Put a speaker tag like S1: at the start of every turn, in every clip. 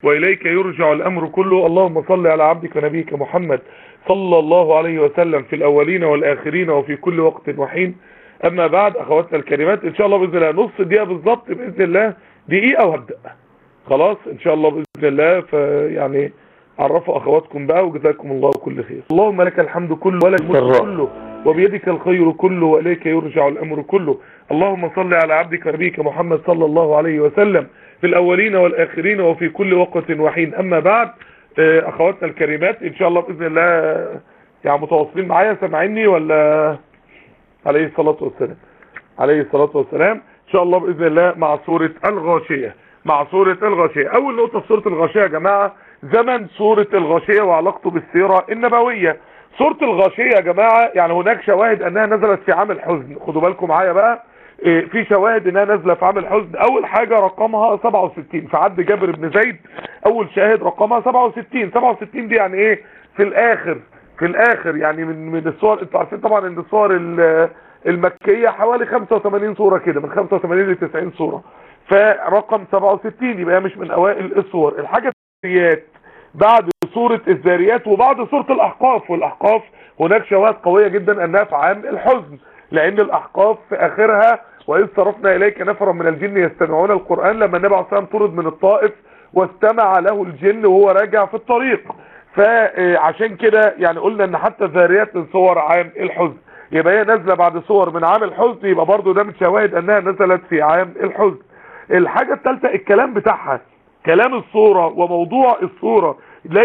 S1: وإليك يرجع الأمر كله اللهم صل على عبدك ونبيك محمد صلى الله عليه وسلم في الأولين والآخرين وفي كل وقت وحين أما بعد أخواتنا الكريمات إن شاء الله بإذن الله نص دقيقة بالظبط بإذن الله دقيقة وهبدأ خلاص إن شاء الله بإذن الله فيعني عرفوا أخواتكم بقى وجزاكم الله كل خير اللهم لك الحمد كله ولك الملك كله وبيدك الخير كله وإليك يرجع الأمر كله اللهم صل على عبدك ونبيك محمد صلى الله عليه وسلم في الأولين والآخرين وفي كل وقت وحين أما بعد أخواتنا الكريمات إن شاء الله بإذن الله يعني متواصلين معايا سامعيني ولا عليه الصلاة والسلام عليه الصلاة والسلام إن شاء الله بإذن الله مع سورة الغاشية مع سورة الغاشية أول نقطة في سورة الغاشية يا جماعة زمن سورة الغاشية وعلاقته بالسيرة النبوية سورة الغاشية يا جماعة يعني هناك شواهد أنها نزلت في عام الحزن خدوا بالكم معايا بقى في شواهد انها نازله في عام الحزن اول حاجه رقمها 67 في عد جابر بن زيد اول شاهد رقمها 67 67 دي يعني ايه في الاخر في الاخر يعني من من الصور انتوا عارفين طبعا ان الصور المكيه حوالي 85 صوره كده من 85 ل 90 صوره فرقم 67 يبقى مش من اوائل الصور الحاجه الذاريات بعد سوره الذاريات وبعد سوره الاحقاف والاحقاف هناك شواهد قويه جدا انها في عام الحزن لان الاحقاف في اخرها واذ صرفنا اليك نفرا من الجن يستمعون القران لما النبي عليه الصلاه طرد من الطائف واستمع له الجن وهو راجع في الطريق فعشان كده يعني قلنا ان حتى الذاريات من صور عام الحزن يبقى هي نازله بعد صور من عام الحزن يبقى برضو ده من شواهد انها نزلت في عام الحزن الحاجه الثالثه الكلام بتاعها كلام الصوره وموضوع الصوره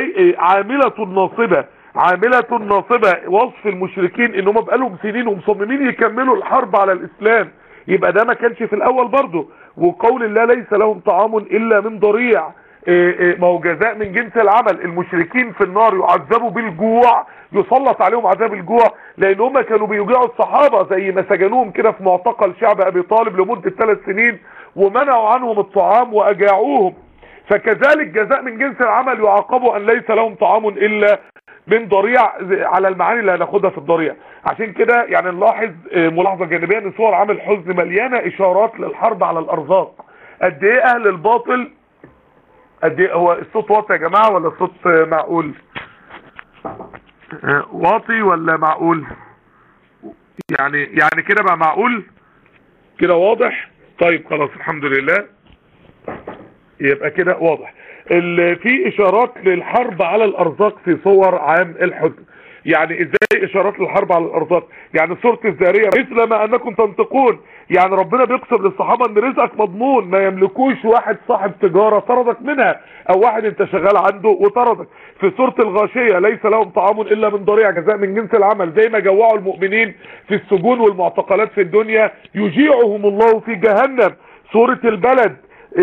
S1: عامله ناصبه عاملة ناصبة وصف المشركين ان هم بقالهم سنين ومصممين يكملوا الحرب على الاسلام يبقى ده ما كانش في الاول برضه وقول الله ليس لهم طعام الا من ضريع ما هو جزاء من جنس العمل المشركين في النار يعذبوا بالجوع يسلط عليهم عذاب الجوع لان هم كانوا بيوجعوا الصحابة زي ما سجنوهم كده في معتقل شعب ابي طالب لمدة ثلاث سنين ومنعوا عنهم الطعام واجاعوهم فكذلك جزاء من جنس العمل يعاقبوا ان ليس لهم طعام الا من ضريع على المعاني اللي هناخدها في الضريع عشان كده يعني نلاحظ ملاحظه جانبيه ان صور عام الحزن مليانه اشارات للحرب على الارزاق قد ايه اهل الباطل قد ايه هو الصوت واطي يا جماعه ولا الصوت معقول واطي ولا معقول يعني يعني كده بقى معقول كده واضح طيب خلاص الحمد لله يبقى كده واضح في اشارات للحرب على الارزاق في صور عام الحزن يعني ازاي اشارات للحرب على الارزاق يعني سوره الذاريه مثل ما انكم تنطقون يعني ربنا بيقسم للصحابه ان رزقك مضمون ما يملكوش واحد صاحب تجاره طردك منها او واحد انت شغال عنده وطردك في سوره الغاشيه ليس لهم طعام الا من ضريع جزاء من جنس العمل زي ما جوعوا المؤمنين في السجون والمعتقلات في الدنيا يجيعهم الله في جهنم سوره البلد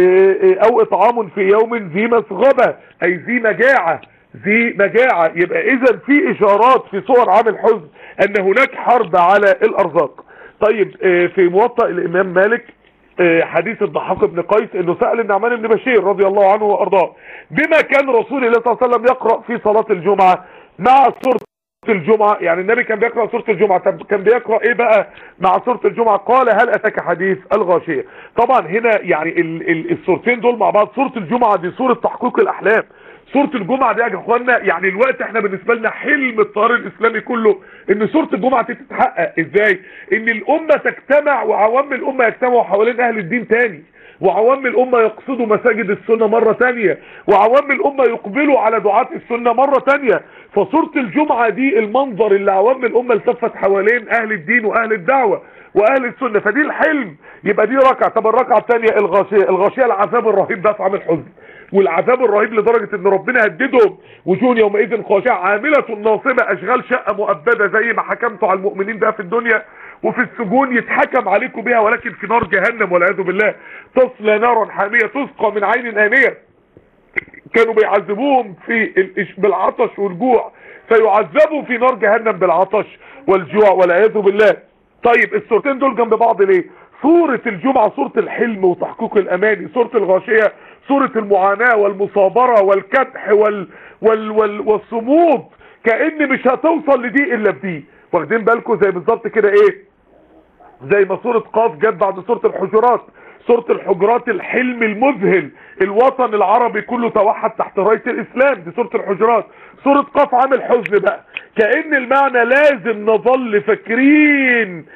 S1: او اطعام في يوم ذي مسغبة اي ذي مجاعة ذي مجاعة يبقى اذا في اشارات في صور عام الحزن ان هناك حرب على الارزاق طيب في موطأ الامام مالك حديث الضحاك بن قيس انه سأل النعمان بن بشير رضي الله عنه وارضاه بما كان رسول الله صلى الله عليه وسلم يقرأ في صلاة الجمعة مع سورة الجمعة يعني النبي كان بيقرأ سورة الجمعة طب كان بيقرأ ايه بقى مع سورة الجمعة قال هل اتاك حديث الغاشية طبعا هنا يعني ال ال السورتين دول مع بعض سورة الجمعة دي سورة تحقيق الاحلام سورة الجمعة دي يا اخوانا يعني الوقت احنا بالنسبة لنا حلم الطار الاسلامي كله ان سورة الجمعة تتحقق ازاي ان الامة تجتمع وعوام الامة يجتمعوا حوالين اهل الدين تاني وعوام الامة يقصدوا مساجد السنة مرة تانية وعوام الامة يقبلوا على دعاة السنة مرة تانية فصورة الجمعة دي المنظر اللي عوام الامة التفت حوالين اهل الدين واهل الدعوة واهل السنة فدي الحلم يبقى دي ركعة طب الركعة الثانية الغاشية الغاشية العذاب الرهيب ده في عام الحزن والعذاب الرهيب لدرجة ان ربنا هددهم وجوه يومئذ خاشعة عاملة ناصبة اشغال شقة مؤبدة زي ما حكمتوا على المؤمنين ده في الدنيا وفي السجون يتحكم عليكم بها ولكن في نار جهنم والعياذ بالله تصلى نارا حامية تسقى من عين آنية كانوا بيعذبوهم في بالعطش والجوع فيعذبوا في نار جهنم بالعطش والجوع والعياذ بالله طيب السورتين دول جنب بعض ليه سورة الجمعة سورة الحلم وتحقيق الاماني سورة الغاشية سورة المعاناة والمصابرة والكدح وال وال وال والصمود كأن مش هتوصل لدي الا بدي واخدين بالكم زي بالظبط كده ايه زي ما سورة قاف جت بعد سورة الحجرات سورة الحجرات الحلم المذهل الوطن العربي كله توحد تحت راية الاسلام دي سورة الحجرات سورة قاف عام الحزن بقى كأن المعنى لازم نظل فاكرين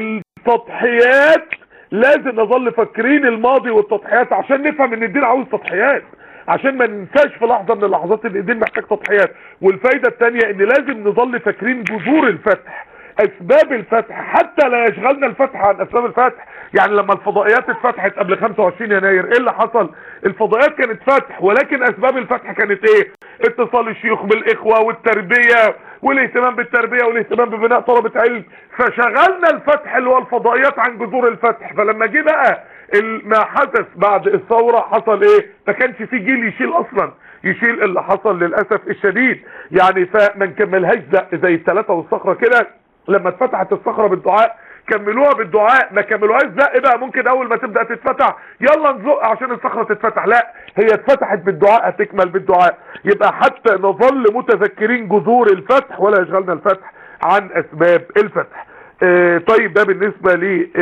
S1: التضحيات لازم نظل فاكرين الماضي والتضحيات عشان نفهم ان الدين عاوز تضحيات عشان ما ننساش في لحظة من اللحظات ان الدين محتاج تضحيات والفايدة التانية ان لازم نظل فاكرين جذور الفتح اسباب الفتح حتى لا يشغلنا الفتح عن اسباب الفتح يعني لما الفضائيات اتفتحت قبل 25 يناير ايه اللي حصل الفضائيات كانت فتح ولكن اسباب الفتح كانت ايه اتصال الشيوخ بالاخوة والتربية والاهتمام بالتربية والاهتمام ببناء طلبة علم فشغلنا الفتح اللي هو الفضائيات عن جذور الفتح فلما جه بقى ما حدث بعد الثورة حصل ايه ما كانش في جيل يشيل اصلا يشيل اللي حصل للأسف الشديد يعني فما نكملهاش زي الثلاثة والصخرة كده لما اتفتحت الصخرة بالدعاء كملوها بالدعاء ما كملوهاش زق بقى ممكن اول ما تبدأ تتفتح يلا نزق عشان الصخرة تتفتح لا هي اتفتحت بالدعاء هتكمل بالدعاء يبقى حتى نظل متذكرين جذور الفتح ولا يشغلنا الفتح عن اسباب الفتح اه طيب ده بالنسبة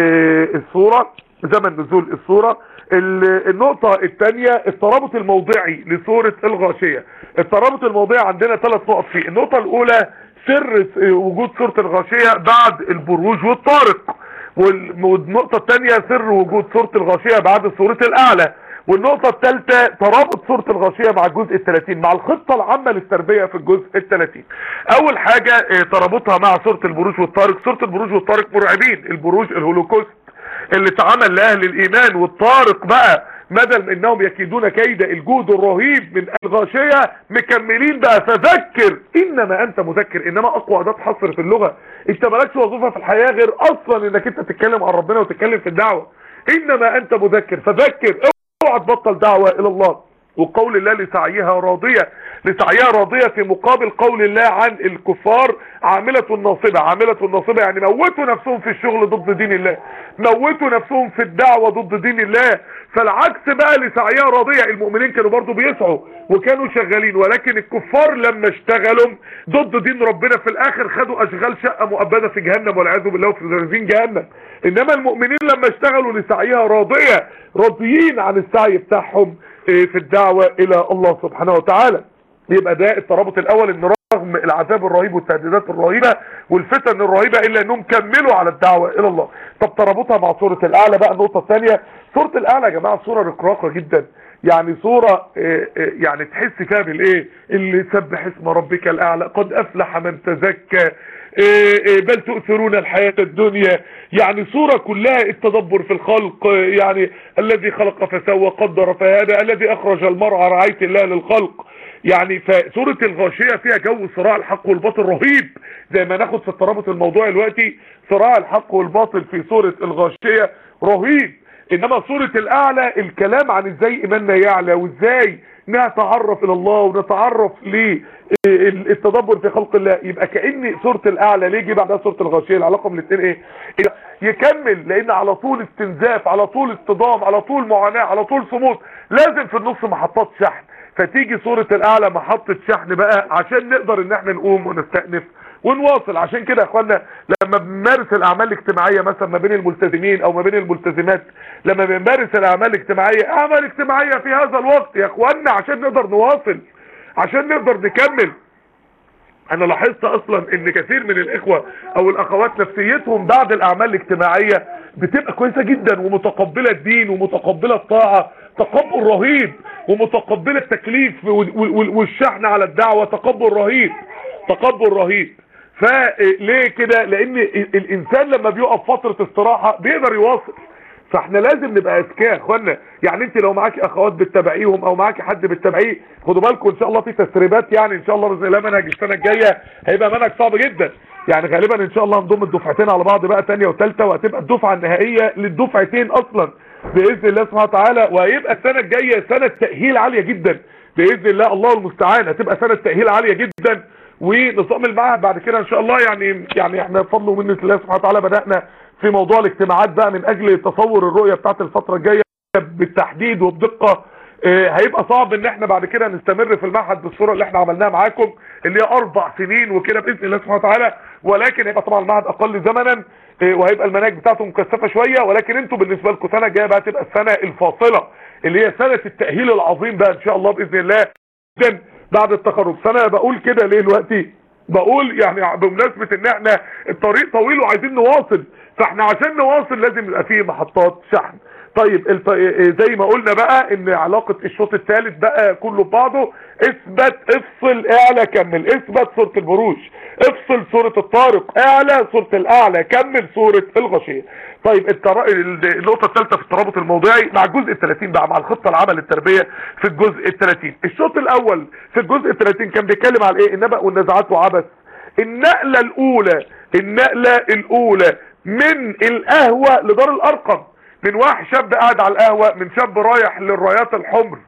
S1: للصورة زمن نزول الصورة النقطة الثانية الترابط الموضعي لصورة الغاشية الترابط الموضعي عندنا ثلاث نقط فيه النقطة الاولى سر وجود سورة الغاشية بعد البروج والطارق والنقطة الثانية سر وجود سورة الغاشية بعد سورة الاعلى والنقطة الثالثة ترابط سورة الغاشية مع الجزء الثلاثين مع الخطة العامة للتربية في الجزء الثلاثين اول حاجة ترابطها مع سورة البروج والطارق سورة البروج والطارق مرعبين البروج الهولوكوست اللي اتعمل لاهل الايمان والطارق بقى مدى انهم يكيدون كيد الجهد الرهيب من الغاشية مكملين بقى فذكر انما انت مذكر انما اقوى اداة حصر في اللغة انت مالكش وظيفة في الحياة غير اصلا انك انت تتكلم عن ربنا وتتكلم في الدعوة انما انت مذكر فذكر اوعى تبطل دعوة الى الله وقول الله لسعيها راضية لسعيها راضية في مقابل قول الله عن الكفار عاملة الناصبة عاملة الناصبة يعني موتوا نفسهم في الشغل ضد دين الله موتوا نفسهم في الدعوة ضد دين الله فالعكس بقى لسعيها راضية المؤمنين كانوا برضو بيسعوا وكانوا شغالين ولكن الكفار لما اشتغلوا ضد دين ربنا في الاخر خدوا اشغال شقة مؤبدة في جهنم والعياذ بالله وفي زنزين جهنم انما المؤمنين لما اشتغلوا لسعيها راضية راضيين عن السعي بتاعهم في الدعوة الى الله سبحانه وتعالى يبقى ده الترابط الاول ان رغم العذاب الرهيب والتهديدات الرهيبة والفتن الرهيبة الا انهم كملوا على الدعوة الى الله طب ترابطها مع سورة الاعلى بقى النقطة الثانية سورة الاعلى يا جماعة سورة رقراقة جدا يعني صورة يعني تحس فيها بالايه اللي سبح اسم ربك الاعلى قد افلح من تزكى بل تؤثرون الحياة الدنيا يعني صورة كلها التدبر في الخلق يعني الذي خلق فسوى قدر فهذا الذي اخرج المرعى رعاية الله للخلق يعني فسورة الغاشية فيها جو صراع الحق والباطل رهيب زي ما ناخد في الترابط الموضوعي دلوقتي صراع الحق والباطل في سورة الغاشية رهيب انما سورة الاعلى الكلام عن ازاي ايماننا يعلى وازاي نتعرف الى الله ونتعرف للتدبر في خلق الله يبقى كأن سورة الاعلى ليه جه بعدها سورة الغاشية العلاقة من الاثنين ايه يكمل لان على طول استنزاف على طول اصطدام على طول معاناة على طول صمود لازم في النص محطات شحن فتيجي سورة الاعلى محطة شحن بقى عشان نقدر ان احنا نقوم ونستأنف ونواصل عشان كده يا اخوانا لما بنمارس الاعمال الاجتماعية مثلا ما بين الملتزمين او ما بين الملتزمات لما بنمارس الاعمال الاجتماعية اعمال اجتماعية في هذا الوقت يا اخوانا عشان نقدر نواصل عشان نقدر نكمل انا لاحظت اصلا ان كثير من الاخوة او الاخوات نفسيتهم بعد الاعمال الاجتماعية بتبقى كويسة جدا ومتقبلة الدين ومتقبلة الطاعة تقبل رهيب ومتقبلة التكليف والشحن على الدعوة تقبل رهيب تقبل رهيب فليه كده لان الانسان لما بيقف فترة استراحة بيقدر يواصل فاحنا لازم نبقى اذكياء يا اخوانا يعني انت لو معاكي اخوات بتتابعيهم او معاكي حد بتتابعيه خدوا بالكم ان شاء الله في تسريبات يعني ان شاء الله باذن الله منهج السنه الجايه هيبقى منهج صعب جدا يعني غالبا ان شاء الله نضم الدفعتين على بعض بقى ثانيه وثالثه وهتبقى الدفعه النهائيه للدفعتين اصلا باذن الله سبحانه وتعالى وهيبقى السنه الجايه سنه تاهيل عاليه جدا باذن الله الله المستعان هتبقى سنه تاهيل عاليه جدا ونظام المعهد بعد كده ان شاء الله يعني يعني احنا بفضل ومنه الله سبحانه وتعالى بدانا في موضوع الاجتماعات بقى من اجل تصور الرؤيه بتاعت الفتره الجايه بالتحديد وبدقه آه، هيبقى صعب ان احنا بعد كده نستمر في المعهد بالصوره اللي احنا عملناها معاكم اللي هي اربع سنين وكده باذن الله سبحانه وتعالى ولكن هيبقى طبعا المعهد اقل زمنا آه، وهيبقى المناهج بتاعته مكثفه شويه ولكن انتوا بالنسبه لكم سنه جايه بقى تبقى السنه الفاصله اللي هي سنه التاهيل العظيم بقى ان شاء الله باذن الله جدا بعد التخرج فانا بقول كده ليه دلوقتي بقول يعني بمناسبه ان احنا الطريق طويل وعايزين نواصل فاحنا عشان نواصل لازم يبقى فيه محطات شحن طيب الط... زي ما قلنا بقى ان علاقة الشوط الثالث بقى كله ببعضه اثبت افصل اعلى كمل اثبت صورة البروج افصل صورة الطارق اعلى صورة الاعلى كمل صورة الغشية طيب التر... النقطة الثالثة في الترابط الموضعي مع الجزء ال 30 بقى مع الخطة العمل للتربية في الجزء ال 30 الشوط الاول في الجزء ال 30 كان بيتكلم على ايه النبأ والنزعات وعبث النقلة الاولى النقلة الاولى من القهوة لدار الارقم من واحد شاب قاعد على القهوة من شاب رايح للرايات الحمر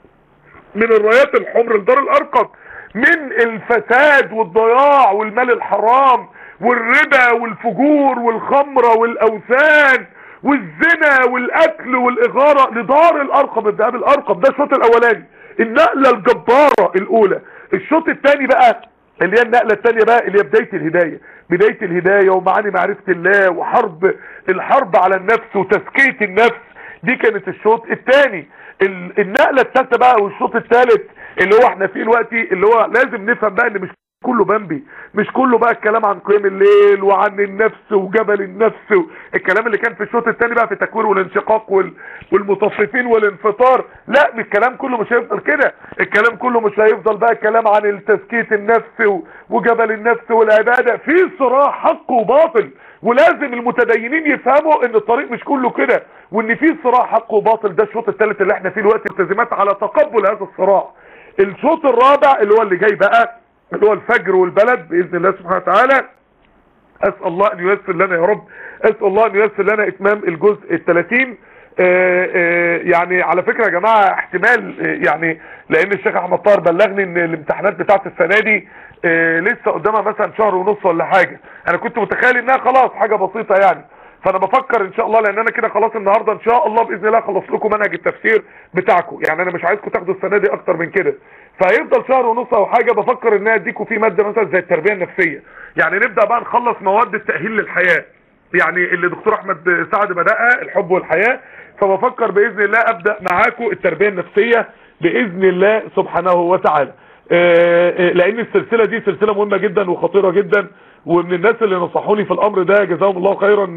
S1: من الرايات الحمر لدار الارقم من الفساد والضياع والمال الحرام والربا والفجور والخمرة والاوثان والزنا والاكل والاغارة لدار الارقم الذهاب الارقم ده الشوط الاولاني النقلة الجبارة الاولى الشوط الثاني بقى اللي هي النقلة الثانية بقى اللي هي بداية الهداية بداية الهداية ومعاني معرفة الله وحرب الحرب على النفس وتزكية النفس دي كانت الشوط الثاني النقلة الثالثة بقى والشوط الثالث اللي هو احنا فيه دلوقتي اللي هو لازم نفهم بقى ان مش كله بامبي مش كله بقى الكلام عن قيام الليل وعن النفس وجبل النفس الكلام اللي كان في الشوط الثاني بقى في التكوير والانشقاق وال... والمطففين والانفطار لا الكلام كله مش هيفضل كده الكلام كله مش هيفضل بقى الكلام عن تزكيه النفس و... وجبل النفس والعباده في صراع حق وباطل ولازم المتدينين يفهموا ان الطريق مش كله كده وان في صراع حق وباطل ده الشوط الثالث اللي احنا فيه دلوقتي التزامات على تقبل هذا الصراع الشوط الرابع اللي هو اللي جاي بقى اللي هو الفجر والبلد بإذن الله سبحانه وتعالى أسأل الله أن ييسر لنا يا رب أسأل الله أن ييسر لنا إتمام الجزء الثلاثين يعني على فكرة يا جماعة احتمال يعني لأن الشيخ أحمد طاهر بلغني أن الامتحانات بتاعت السنة دي لسه قدامها مثلا شهر ونص ولا حاجة أنا كنت متخيل إنها خلاص حاجة بسيطة يعني فانا بفكر ان شاء الله لان انا كده خلاص النهارده ان شاء الله باذن الله اخلص لكم منهج التفسير بتاعكم يعني انا مش عايزكم تاخدوا السنه دي اكتر من كده فهيفضل شهر ونص او حاجه بفكر ان اديكم فيه ماده مثلا زي التربيه النفسيه يعني نبدا بقى نخلص مواد التاهيل للحياه يعني اللي دكتور احمد سعد بداها الحب والحياه فبفكر باذن الله ابدا معاكم التربيه النفسيه باذن الله سبحانه وتعالى لان السلسله دي سلسله مهمه جدا وخطيره جدا ومن الناس اللي نصحوني في الامر ده جزاهم الله خيرا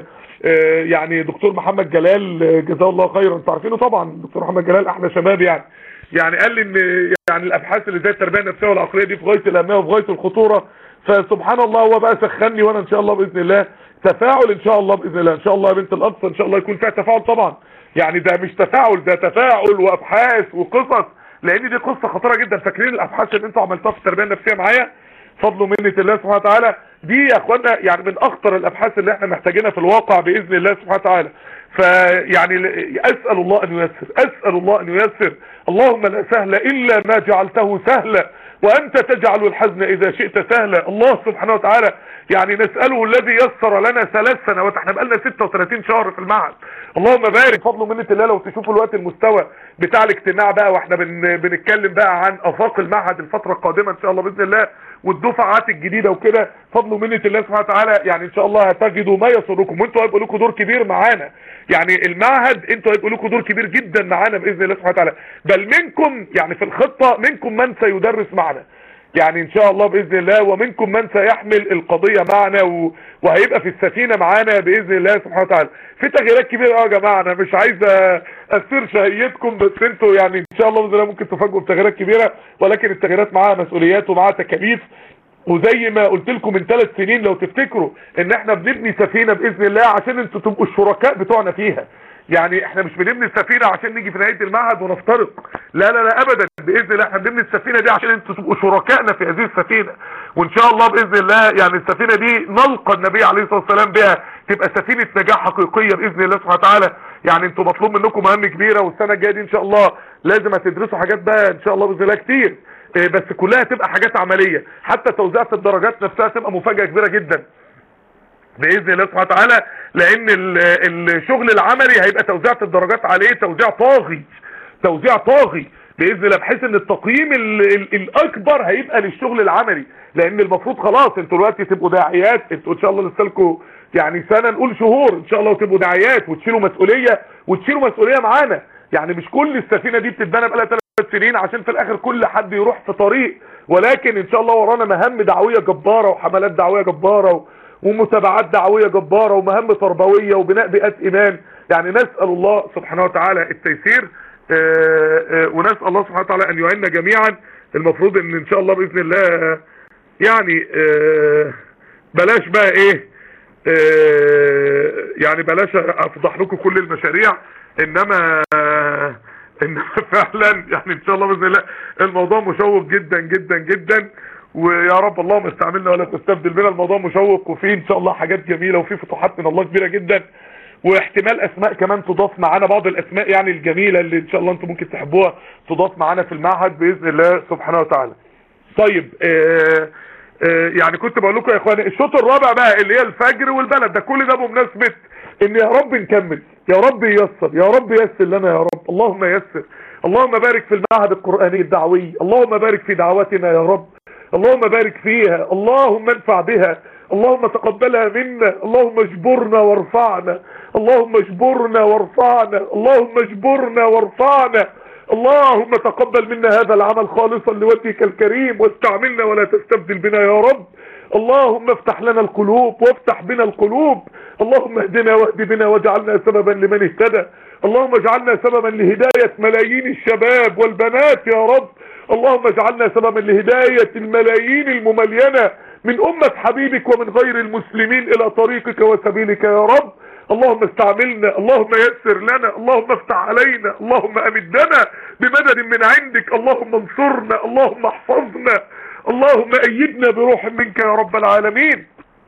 S1: يعني دكتور محمد جلال جزاه الله خيرا انتوا عارفينه طبعا دكتور محمد جلال احلى شباب يعني يعني قال لي ان يعني الابحاث اللي زي التربيه النفسيه والعقليه دي في غايه الاهميه وفي غايه الخطوره فسبحان الله هو بقى سخني وانا ان شاء الله باذن الله تفاعل ان شاء الله باذن الله ان شاء الله يا بنت الاقصى ان شاء الله يكون فيها تفاعل طبعا يعني ده مش تفاعل ده تفاعل وابحاث وقصص لان دي قصه خطيره جدا فاكرين الابحاث اللي انتوا عملتوها في التربيه النفسيه معايا فضل منة الله سبحانه وتعالى دي يا اخوانا يعني من اخطر الابحاث اللي احنا محتاجينها في الواقع باذن الله سبحانه وتعالى فيعني اسال الله ان ييسر اسال الله ان ييسر اللهم لا سهل الا ما جعلته سهلا وانت تجعل الحزن اذا شئت سهلا الله سبحانه وتعالى يعني نساله الذي يسر لنا ثلاث سنوات احنا بقالنا 36 شهر في المعهد اللهم بارك فضل منة الله لو تشوفوا الوقت المستوى بتاع الاجتماع بقى واحنا بن بنتكلم بقى عن افاق المعهد الفتره القادمه ان شاء الله باذن الله والدفعات الجديده وكده فضل منة الله سبحانه وتعالى يعني ان شاء الله هتجدوا ما يسركم وانتوا هيبقى لكم دور كبير معانا يعني المعهد انتوا هيبقى لكم دور كبير جدا معانا باذن الله سبحانه وتعالى بل منكم يعني في الخطه منكم من سيدرس معنا يعني ان شاء الله باذن الله ومنكم من سيحمل القضيه معنا و... وهيبقى في السفينه معانا باذن الله سبحانه وتعالى في تغييرات كبيره اه يا جماعه انا مش عايز اثير شهيتكم بس انتوا يعني ان شاء الله باذن الله ممكن تفاجئوا بتغييرات كبيره ولكن التغييرات معاها مسؤوليات ومعاها تكاليف وزي ما قلت لكم من ثلاث سنين لو تفتكروا ان احنا بنبني سفينه باذن الله عشان انتوا تبقوا الشركاء بتوعنا فيها يعني احنا مش بنبني السفينه عشان نيجي في نهايه المعهد ونفترق لا لا لا ابدا باذن الله احنا بنبني السفينه دي عشان انتوا تبقوا شركائنا في هذه السفينه وان شاء الله باذن الله يعني السفينه دي نلقى النبي عليه الصلاه والسلام بها تبقى سفينه نجاح حقيقيه باذن الله سبحانه وتعالى يعني انتوا مطلوب منكم مهام كبيره والسنه الجايه دي ان شاء الله لازم هتدرسوا حاجات بقى ان شاء الله باذن الله كتير بس كلها تبقى حاجات عمليه حتى توزيعة الدرجات نفسها تبقى مفاجاه كبيره جدا باذن الله سبحانه وتعالى لان الشغل العملي هيبقى توزيعة الدرجات عليه توزيع طاغي توزيع طاغي باذن الله بحيث ان التقييم ال ال الاكبر هيبقى للشغل العملي لان المفروض خلاص انتوا دلوقتي تبقوا داعيات انتوا ان شاء الله لسه لكم يعني سنه نقول شهور ان شاء الله وتبقوا داعيات وتشيلوا مسؤوليه وتشيلوا مسؤوليه معانا يعني مش كل السفينه دي بتتبنى بقى ثلاث سنين عشان في الاخر كل حد يروح في طريق ولكن ان شاء الله ورانا مهام دعويه جباره وحملات دعويه جباره ومتابعات دعويه جباره ومهام تربويه وبناء بيئات ايمان يعني نسال الله سبحانه وتعالى التيسير آآ آآ ونسال الله سبحانه وتعالى ان يعيننا جميعا المفروض ان ان شاء الله باذن الله يعني بلاش بقى ايه يعني بلاش افضح لكم كل المشاريع انما انما فعلا يعني ان شاء الله باذن الله الموضوع مشوق جدا جدا جدا ويا رب اللهم استعملنا ولا تستبدل بنا الموضوع مشوق وفيه ان شاء الله حاجات جميله وفيه فتوحات من الله كبيره جدا واحتمال اسماء كمان تضاف معانا بعض الاسماء يعني الجميله اللي ان شاء الله انتم ممكن تحبوها تضاف معانا في المعهد باذن الله سبحانه وتعالى طيب آه آه يعني كنت بقول لكم يا اخواني الشوط الرابع بقى اللي هي الفجر والبلد ده كل ده بمناسبه ان يا رب نكمل يا رب ييسر يا رب يسر لنا يا رب اللهم يسر اللهم بارك في المعهد القرآني الدعوي اللهم بارك في دعواتنا يا رب اللهم بارك فيها اللهم انفع بها اللهم تقبلها منا اللهم اجبرنا وارفعنا اللهم اجبرنا وارفعنا اللهم اجبرنا وارفعنا اللهم تقبل منا هذا العمل خالصا لوجهك الكريم واستعملنا ولا تستبدل بنا يا رب اللهم افتح لنا القلوب وافتح بنا القلوب اللهم اهدنا واهد بنا واجعلنا سببا لمن اهتدى اللهم اجعلنا سببا لهداية ملايين الشباب والبنات يا رب اللهم اجعلنا سببا لهداية الملايين المملينة من أمة حبيبك ومن غير المسلمين إلى طريقك وسبيلك يا رب اللهم استعملنا اللهم يسر لنا اللهم افتح علينا اللهم امدنا بمدد من عندك اللهم انصرنا اللهم احفظنا اللهم ايدنا بروح منك يا رب العالمين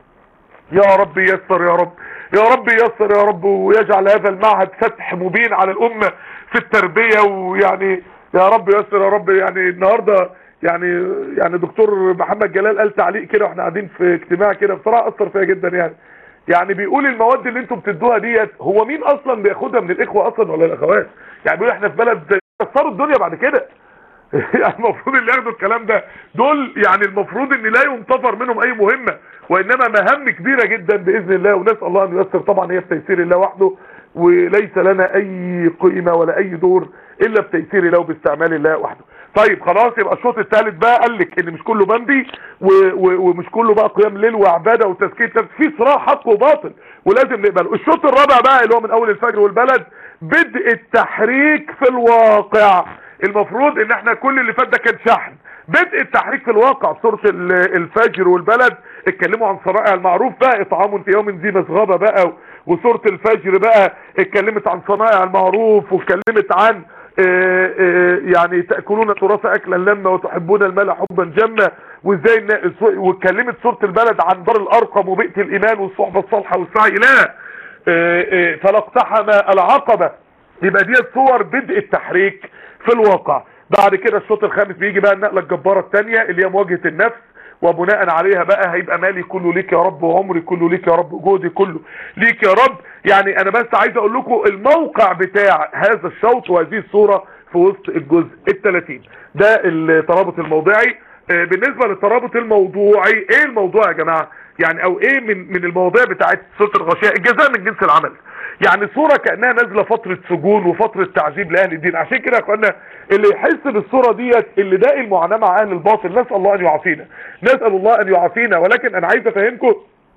S1: يا رب يسر يا رب يا رب يسر يا رب ويجعل هذا المعهد فتح مبين على الامة في التربية ويعني يا رب يسر يا رب يعني النهاردة يعني يعني دكتور محمد جلال قال تعليق كده واحنا قاعدين في اجتماع كده بصراحة اثر فيها جدا يعني يعني بيقول المواد اللي انتم بتدوها ديت هو مين اصلا بياخدها من الاخوة اصلا ولا الاخوات يعني بيقول احنا في بلد كسروا الدنيا بعد كده يعني المفروض اللي ياخدوا الكلام ده دول يعني المفروض ان لا ينتظر منهم اي مهمة وانما مهام كبيرة جدا باذن الله ونسأل الله ان ييسر طبعا هي بتيسير الله وحده وليس لنا اي قيمة ولا اي دور الا بتيسير الله وباستعمال الله وحده طيب خلاص يبقى الشوط الثالث بقى قال لك ان مش كله بندي و و ومش كله بقى قيام ليل وعباده وتزكيه نفس في صراع حق وباطل ولازم نقبله الشوط الرابع بقى اللي هو من اول الفجر والبلد بدء التحريك في الواقع المفروض ان احنا كل اللي فات ده كان شحن بدء التحريك في الواقع في سوره الفجر والبلد اتكلموا عن صنائع المعروف بقى اطعام في يوم ذي مسغبه بقى وسوره الفجر بقى اتكلمت عن صنائع المعروف واتكلمت عن اه اه يعني تأكلون التراث أكلا لما وتحبون المال حبا جما وازاي واتكلمت سورة البلد عن دار الأرقم وبيئة الإيمان والصحبة الصالحة والسعي لا اه فلا اقتحم العقبة يبقى دي صور بدء التحريك في الواقع بعد كده الشوط الخامس بيجي بقى النقلة الجبارة الثانية اللي هي مواجهة النفس وبناء عليها بقى هيبقى مالي كله ليك يا رب وعمري كله ليك يا رب جهدي كله ليك يا رب يعني انا بس عايز اقول لكم الموقع بتاع هذا الشوط وهذه الصورة في وسط الجزء الثلاثين ده الترابط الموضعي بالنسبة للترابط الموضوعي ايه الموضوع يا جماعة يعني او ايه من من المواضيع بتاعت سورة الغشاء الجزاء من جنس العمل يعني صورة كأنها نازلة فترة سجون وفترة تعذيب لأهل الدين عشان كده يا اخوانا اللي يحس بالصورة ديت اللي داقي المعاناة مع أهل الباطل نسأل الله أن يعافينا نسأل الله أن يعافينا ولكن أنا عايز أفهمكم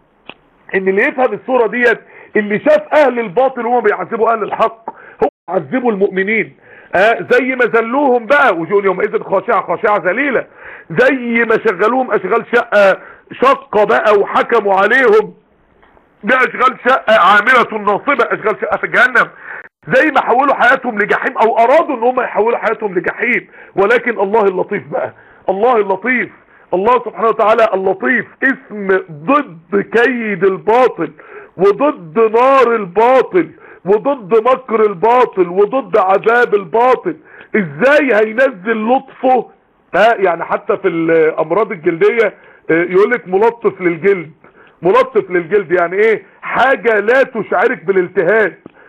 S1: إن اللي يفهم الصورة ديت اللي شاف أهل الباطل وهم بيعذبوا أهل الحق هم بيعذبوا المؤمنين آه زي ما ذلوهم بقى وجوه يومئذ خاشعة خاشعة ذليلة زي ما شغلوهم أشغال شقة شقة بقى وحكموا عليهم بأشغال شقة عاملة ناصبة أشغال شقة في جهنم زي ما حولوا حياتهم لجحيم او ارادوا ان هم يحولوا حياتهم لجحيم ولكن الله اللطيف بقى الله اللطيف الله سبحانه وتعالى اللطيف اسم ضد كيد الباطل وضد نار الباطل وضد مكر الباطل وضد عذاب الباطل ازاي هينزل لطفه ها يعني حتى في الامراض الجلدية يقولك ملطف للجلد ملطف للجلد يعني ايه حاجة لا تشعرك بالالتهاب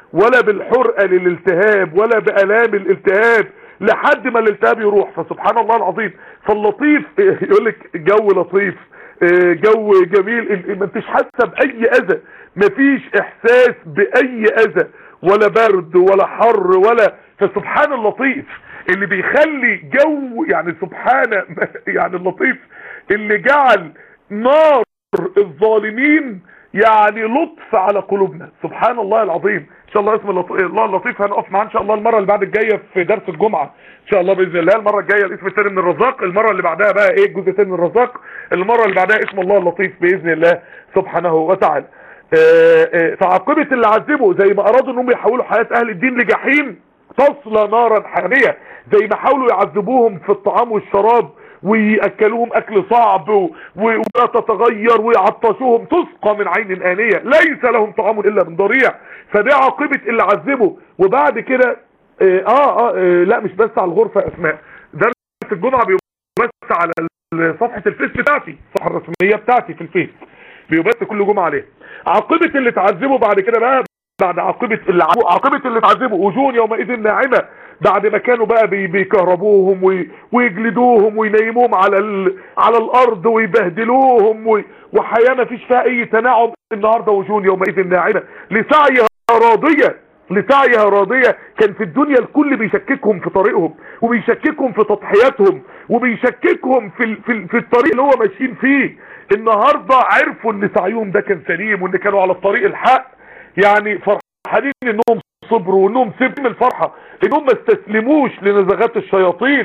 S1: ولا بالحرقة للالتهاب ولا بآلام الالتهاب لحد ما الالتهاب يروح فسبحان الله العظيم فاللطيف يقول لك جو لطيف اه، جو جميل ما انتش حاسه باي اذى مفيش احساس باي اذى ولا برد ولا حر ولا فسبحان اللطيف اللي بيخلي جو يعني سبحان يعني اللطيف اللي جعل نار الظالمين يعني لطف على قلوبنا سبحان الله العظيم ان شاء الله اسم اللطيف الله اللطيف هنقف معاه ان شاء الله المره اللي بعد الجايه في درس الجمعه ان شاء الله باذن الله المره الجايه الاسم الثاني من الرزاق المره اللي بعدها بقى ايه الجزء الثاني من الرزاق المره اللي بعدها اسم الله اللطيف باذن الله سبحانه وتعالى آه، آه، فعاقبه اللي عذبوا زي ما ارادوا انهم يحولوا حياه اهل الدين لجحيم تصلى نارا حاميه زي ما حاولوا يعذبوهم في الطعام والشراب ويأكلوهم أكل صعب و- و- ولا تتغير ويعطشوهم تسقى من عين آنية ليس لهم طعام إلا من ضريع فده عاقبة اللي عذبوا وبعد كده آه, آه, آه لا مش بس على الغرفة يا أسماء درس الجمعة بيبقى بس على ال- صفحة الفيس بتاعتي الصفحة الرسمية بتاعتي في الفيس بيبث كل جمعة عليها عاقبة اللي اتعذبوا بعد كده بقى بعد عاقبة اللي عاقبة اللي اتعذبوا وجوه يومئذ ناعمة بعد ما كانوا بقى بي- بيكهربوهم وي- ويجلدوهم وينيموهم على ال... على الارض ويبهدلوهم وي... وحياة ما فيش فيها اي تناعم النهارده وجوه يومئذ ناعمة لسعيها راضية لسعيها راضية كان في الدنيا الكل بيشككهم في طريقهم وبيشككهم في تضحياتهم وبيشككهم في ال... في, ال... في الطريق اللي هو ماشيين فيه النهارده عرفوا ان سعيهم ده كان سليم وان كانوا على الطريق الحق يعني فرحانين انهم صبروا وانهم سبوا من الفرحة انهم ما استسلموش لنزغات الشياطين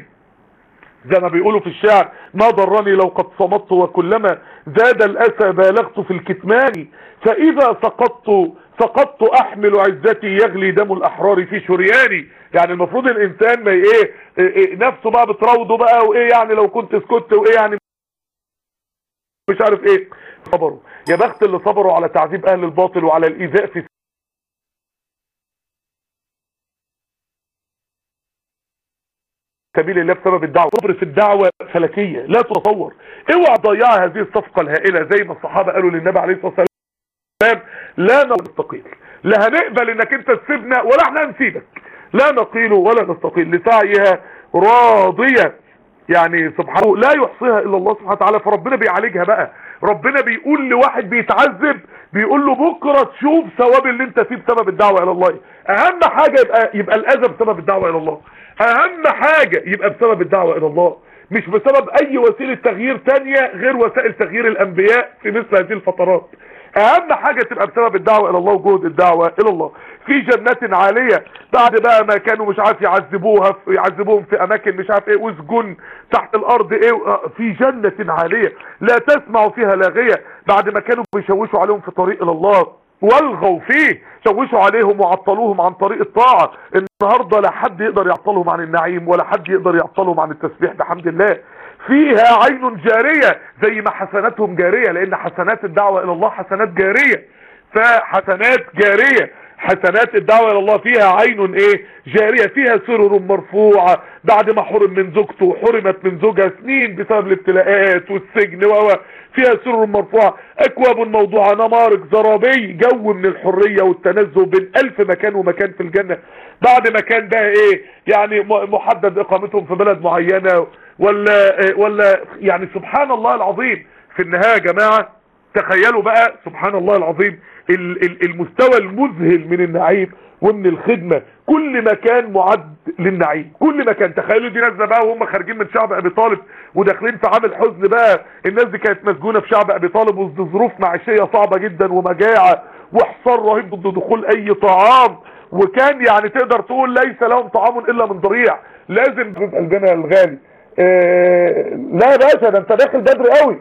S1: زي ما بيقولوا في الشعر ما ضرني لو قد صمت وكلما زاد الاسى بالغت في الكتمان فاذا سقطت سقطت احمل عزتي يغلي دم الاحرار في شرياني يعني المفروض الانسان ما ايه, إيه, إيه نفسه بقى بتراوده بقى وايه يعني لو كنت سكت وايه يعني مش عارف ايه صبروا يا بخت اللي صبروا على تعذيب اهل الباطل وعلى الايذاء في سبيل الله بسبب الدعوة صبر في الدعوة فلكية لا تتصور اوعى تضيع هذه الصفقة الهائلة زي ما الصحابة قالوا للنبي عليه الصلاة والسلام لا نستقيل لا هنقبل انك انت تسيبنا ولا احنا هنسيبك لا نقيل ولا نستقيل لسعيها راضية يعني سبحانه لا يحصيها الا الله سبحانه وتعالى فربنا بيعالجها بقى ربنا بيقول لواحد بيتعذب بيقول له بكرة تشوف ثواب اللي انت فيه بسبب الدعوة الى الله اهم حاجة يبقى يبقى الاذى بسبب الدعوة الى الله اهم حاجة يبقى بسبب الدعوة الى الله مش بسبب اي وسيلة تغيير تانية غير وسائل تغيير الانبياء في مثل هذه الفترات اهم حاجة تبقى بسبب الدعوة الى الله وجهد الدعوة الى الله في جنات عالية بعد بقى ما كانوا مش عارف يعذبوها يعذبوهم في اماكن مش عارف ايه وسجن تحت الارض ايه في جنة عالية لا تسمع فيها لاغية بعد ما كانوا بيشوشوا عليهم في طريق الى الله والغوا فيه شوشوا عليهم وعطلوهم عن طريق الطاعة النهاردة لا حد يقدر يعطلهم عن النعيم ولا حد يقدر يعطلهم عن التسبيح بحمد الله فيها عين جارية زي ما حسناتهم جارية لان حسنات الدعوة الى الله حسنات جارية فحسنات جارية حسنات الدعوة الى الله فيها عين ايه جارية فيها سرر مرفوعة بعد ما حرم من زوجته وحرمت من زوجها سنين بسبب الابتلاءات والسجن و فيها سرر مرفوعة اكواب موضوعة نمارق زرابي جو من الحرية والتنزه بين الف مكان ومكان في الجنة بعد ما كان بقى ايه يعني محدد اقامتهم في بلد معينة ولا ولا يعني سبحان الله العظيم في النهاية يا جماعة تخيلوا بقى سبحان الله العظيم المستوى المذهل من النعيم ومن الخدمة كل مكان معد للنعيم كل مكان تخيلوا دي نازله بقى وهم خارجين من شعب ابي طالب وداخلين في عامل حزن بقى الناس دي كانت مسجونه في شعب ابي طالب وسط ظروف معيشيه صعبه جدا ومجاعه وحصار رهيب ضد دخول اي طعام وكان يعني تقدر تقول ليس لهم طعام الا من ضريع لازم في قلبنا الغالي اه لا يا باشا ده انت داخل بدري قوي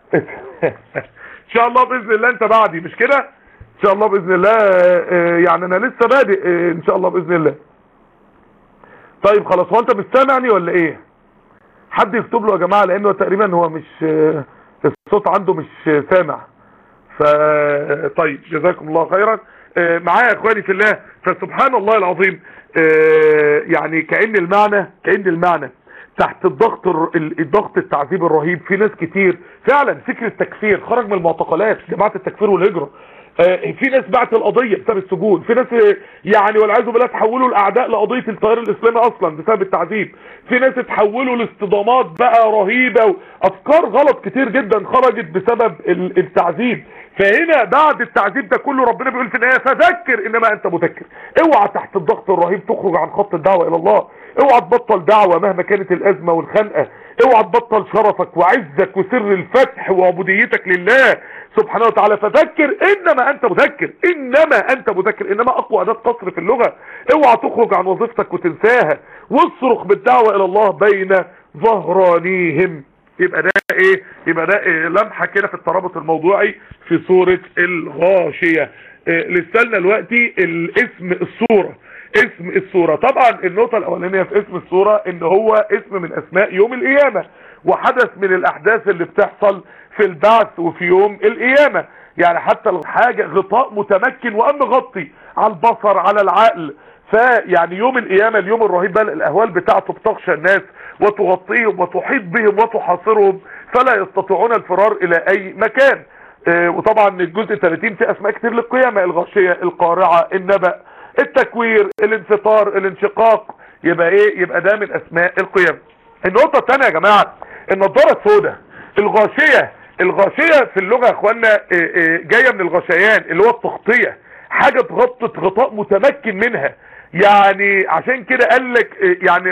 S1: ان شاء الله باذن الله انت بعدي مش كده ان شاء الله باذن الله اه يعني انا لسه بادئ اه ان شاء الله باذن الله طيب خلاص هو انت مش سامعني ولا ايه حد يكتب له يا جماعه لانه تقريبا هو مش الصوت عنده مش سامع ف طيب جزاكم الله خيرا معايا يا اخواني في الله فسبحان الله العظيم يعني كأن المعنى كأن المعنى تحت الضغط الضغط التعذيب الرهيب في ناس كتير فعلا فكر التكفير خرج من المعتقلات جماعة التكفير والهجرة في ناس بعت القضية بسبب السجون في ناس يعني والعياذ بالله تحولوا الاعداء لقضية التيار الاسلامي اصلا بسبب التعذيب في ناس اتحولوا لاصطدامات بقى رهيبة افكار غلط كتير جدا خرجت بسبب التعذيب فهنا بعد التعذيب ده كله ربنا بيقول في النهايه فذكر انما انت مذكر اوعى تحت الضغط الرهيب تخرج عن خط الدعوه الى الله اوعى تبطل دعوه مهما كانت الازمه والخنقه اوعى تبطل شرفك وعزك وسر الفتح وعبوديتك لله سبحانه وتعالى فذكر انما انت مذكر انما انت مذكر انما اقوى اداه قصر في اللغه اوعى تخرج عن وظيفتك وتنساها واصرخ بالدعوه الى الله بين ظهرانيهم يبقى ده ايه يبقى ده إيه لمحه كده في الترابط الموضوعي في سوره الغاشيه إيه لسه دلوقتي الاسم السوره اسم السوره طبعا النقطه الاولانيه في اسم السوره ان هو اسم من اسماء يوم القيامه وحدث من الاحداث اللي بتحصل في البعث وفي يوم القيامه يعني حتى الحاجه غطاء متمكن وام مغطي على البصر على العقل فيعني يوم القيامه اليوم الرهيب بقى الاهوال بتاعته بتغشى الناس وتغطيهم وتحيط بهم وتحاصرهم فلا يستطيعون الفرار الى اي مكان اه وطبعا الجزء 30 في اسماء كتير للقيامة الغاشية القارعة النبأ التكوير الانفطار الانشقاق يبقى ايه يبقى ده من اسماء القيامة النقطة الثانية يا جماعة النضارة السوداء الغاشية الغاشية في اللغة يا اخوانا اه اه جاية من الغشيان اللي هو التغطية حاجة تغطت غطاء متمكن منها يعني عشان كده قال لك يعني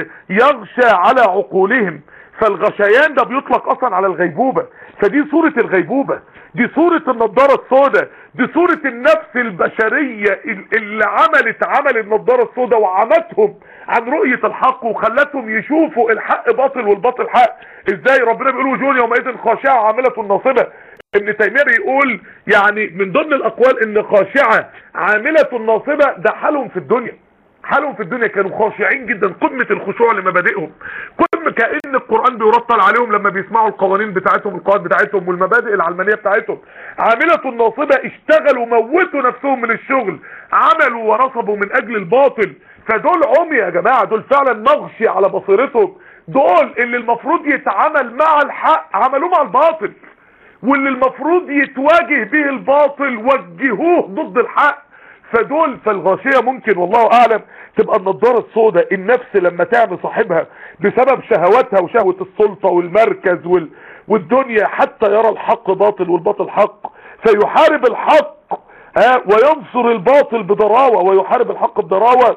S1: يغشى على عقولهم فالغشيان ده بيطلق اصلا على الغيبوبة فدي صورة الغيبوبة دي صورة النضارة السوداء دي صورة النفس البشرية اللي عملت عمل النضارة السوداء وعمتهم عن رؤية الحق وخلتهم يشوفوا الحق باطل والباطل حق ازاي ربنا بيقول وجوه يومئذ خاشعة عاملة ناصبة ابن تيمية بيقول يعني من ضمن الاقوال ان خاشعة عاملة ناصبة ده حالهم في الدنيا حالهم في الدنيا كانوا خاشعين جدا قمة الخشوع لمبادئهم قمة كأن القرآن بيرطل عليهم لما بيسمعوا القوانين بتاعتهم القواعد بتاعتهم والمبادئ العلمانية بتاعتهم عاملة ناصبة اشتغلوا موتوا نفسهم من الشغل عملوا ونصبوا من اجل الباطل فدول عمي يا جماعة دول فعلا مغشي على بصيرتهم دول اللي المفروض يتعامل مع الحق عملوه مع الباطل واللي المفروض يتواجه به الباطل وجهوه ضد الحق فدول فالغاشية ممكن والله اعلم تبقى النضارة السوداء النفس لما تعمل صاحبها بسبب شهواتها وشهوة السلطة والمركز وال... والدنيا حتى يرى الحق باطل والباطل حق فيحارب الحق ها وينصر الباطل بضراوة ويحارب الحق بضراوة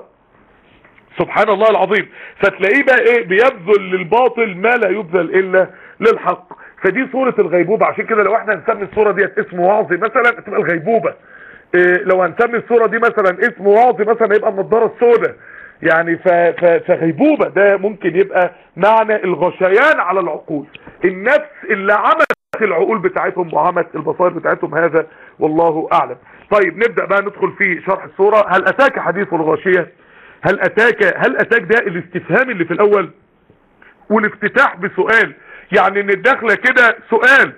S1: سبحان الله العظيم فتلاقيه بقى ايه بيبذل للباطل ما لا يبذل الا للحق فدي صورة الغيبوبة عشان كده لو احنا نسمي الصورة ديت اسم وعظي مثلا تبقى الغيبوبة إيه لو هنسمي الصورة دي مثلا اسم وعظي مثلا يبقى النضارة السوداء يعني ف... ف... فغيبوبة ده ممكن يبقى معنى الغشيان على العقول النفس اللي عملت العقول بتاعتهم وعملت البصائر بتاعتهم هذا والله اعلم طيب نبدأ بقى ندخل في شرح الصورة هل اتاك حديث الغاشية هل اتاك هل اتاك ده الاستفهام اللي في الاول والافتتاح بسؤال يعني ان الدخلة كده سؤال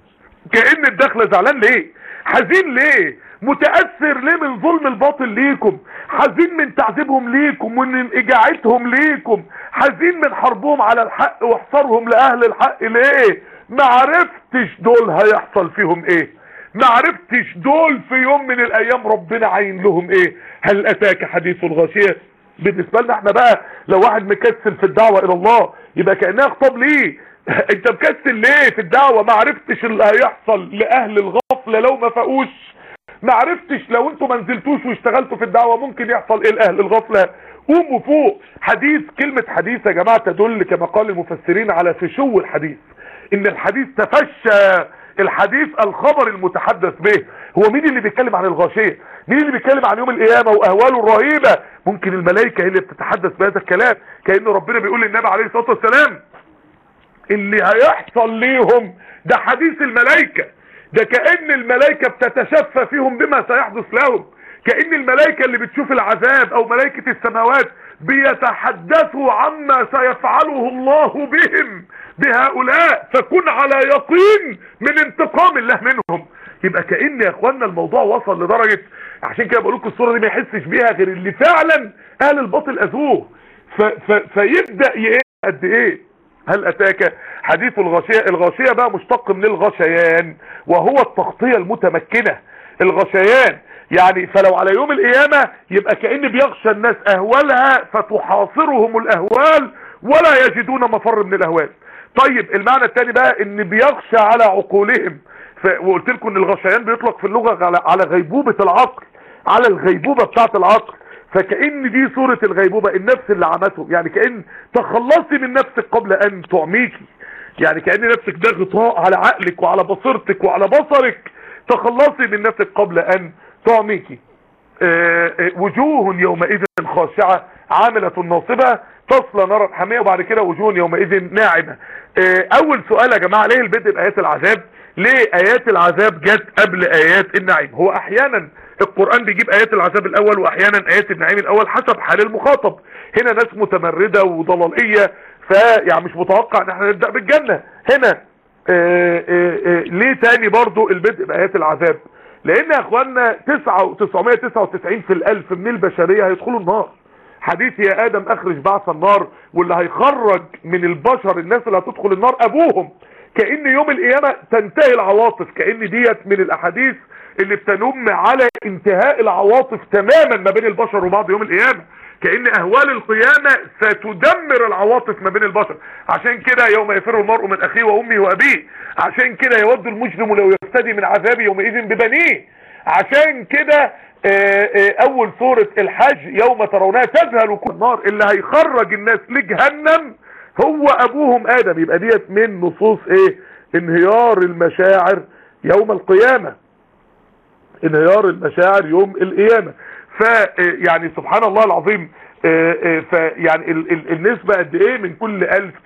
S1: كأن الدخلة زعلان ليه حزين ليه متأثر ليه من ظلم الباطل ليكم حزين من تعذيبهم ليكم ومن اجاعتهم ليكم حزين من حربهم على الحق واحصارهم لأهل الحق ليه معرفتش دول هيحصل فيهم ايه معرفتش دول في يوم من الايام ربنا عين لهم ايه هل اتاك حديث الغاشية بالنسبة لنا احنا بقى لو واحد مكسل في الدعوة الى الله يبقى كأنها خطاب ليه انت مكسل ليه في الدعوة ما عرفتش اللي هيحصل لاهل الغفلة لو ما فاقوش ما عرفتش لو انتوا ما نزلتوش واشتغلتوا في الدعوة ممكن يحصل ايه لاهل الغفلة قوموا فوق حديث كلمة حديث يا جماعة تدل كما قال المفسرين على فشو الحديث ان الحديث تفشى الحديث الخبر المتحدث به هو مين اللي بيتكلم عن الغاشية مين اللي بيتكلم عن يوم القيامة واهواله الرهيبة ممكن الملائكة هي اللي بتتحدث بهذا الكلام كأن ربنا بيقول للنبي عليه الصلاة والسلام اللي هيحصل ليهم ده حديث الملائكة ده كأن الملائكة بتتشفى فيهم بما سيحدث لهم كأن الملائكة اللي بتشوف العذاب او ملائكة السماوات بيتحدثوا عما سيفعله الله بهم بهؤلاء فكن على يقين من انتقام الله منهم يبقى كأن يا اخوانا الموضوع وصل لدرجة عشان كده بقول لكم الصورة دي ما يحسش بيها غير اللي فعلا اهل الباطل اذوه فيبدأ يقل قد ايه هل اتاك حديث الغاشية الغاشية بقى مشتق من الغشيان وهو التغطية المتمكنة الغشيان يعني فلو على يوم القيامة يبقى كأن بيغشى الناس اهوالها فتحاصرهم الاهوال ولا يجدون مفر من الاهوال طيب المعنى الثاني بقى ان بيغشى على عقولهم ف... وقلت لكم ان الغشيان بيطلق في اللغة على, على غيبوبة العقل على الغيبوبة بتاعت العقل فكأن دي صورة الغيبوبة النفس اللي عمتهم يعني كأن تخلصي من نفسك قبل ان تعميكي يعني كأن نفسك ده غطاء على عقلك وعلى بصيرتك وعلى بصرك تخلصي من نفسك قبل ان تعميكي آه، آه، وجوه يومئذ خاشعة عاملة ناصبة تصلى نارا حامية وبعد كده وجوه يومئذ ناعمة آه، اول سؤال يا جماعة ليه البدء بآيات العذاب ليه ايات العذاب جت قبل ايات النعيم هو احيانا القرآن بيجيب ايات العذاب الاول واحيانا ايات النعيم الاول حسب حال المخاطب هنا ناس متمردة وضلالية فيعني مش متوقع ان احنا نبدأ بالجنة هنا آه، آه، آه، ليه تاني برضو البدء بآيات العذاب لان يا اخوانا 999 في الالف من البشرية هيدخلوا النار حديث يا ادم اخرج بعث النار واللي هيخرج من البشر الناس اللي هتدخل النار ابوهم كأن يوم القيامة تنتهي العواطف كأن ديت من الاحاديث اللي بتنم على انتهاء العواطف تماما ما بين البشر وبعض يوم القيامة كأن اهوال القيامة ستدمر العواطف ما بين البشر عشان كده يوم يفر المرء من اخيه وامه وابيه عشان كده يود المجرم لو يفتدي من عذابه يومئذ ببنيه عشان كده آه، آه، اول سورة الحج يوم ترونها تذهل كل النار اللي هيخرج الناس لجهنم هو ابوهم ادم يبقى ديت من نصوص ايه انهيار المشاعر يوم القيامة انهيار المشاعر يوم القيامة ف يعني سبحان الله العظيم آه، آه، فيعني ال- ال- النسبة قد ايه من كل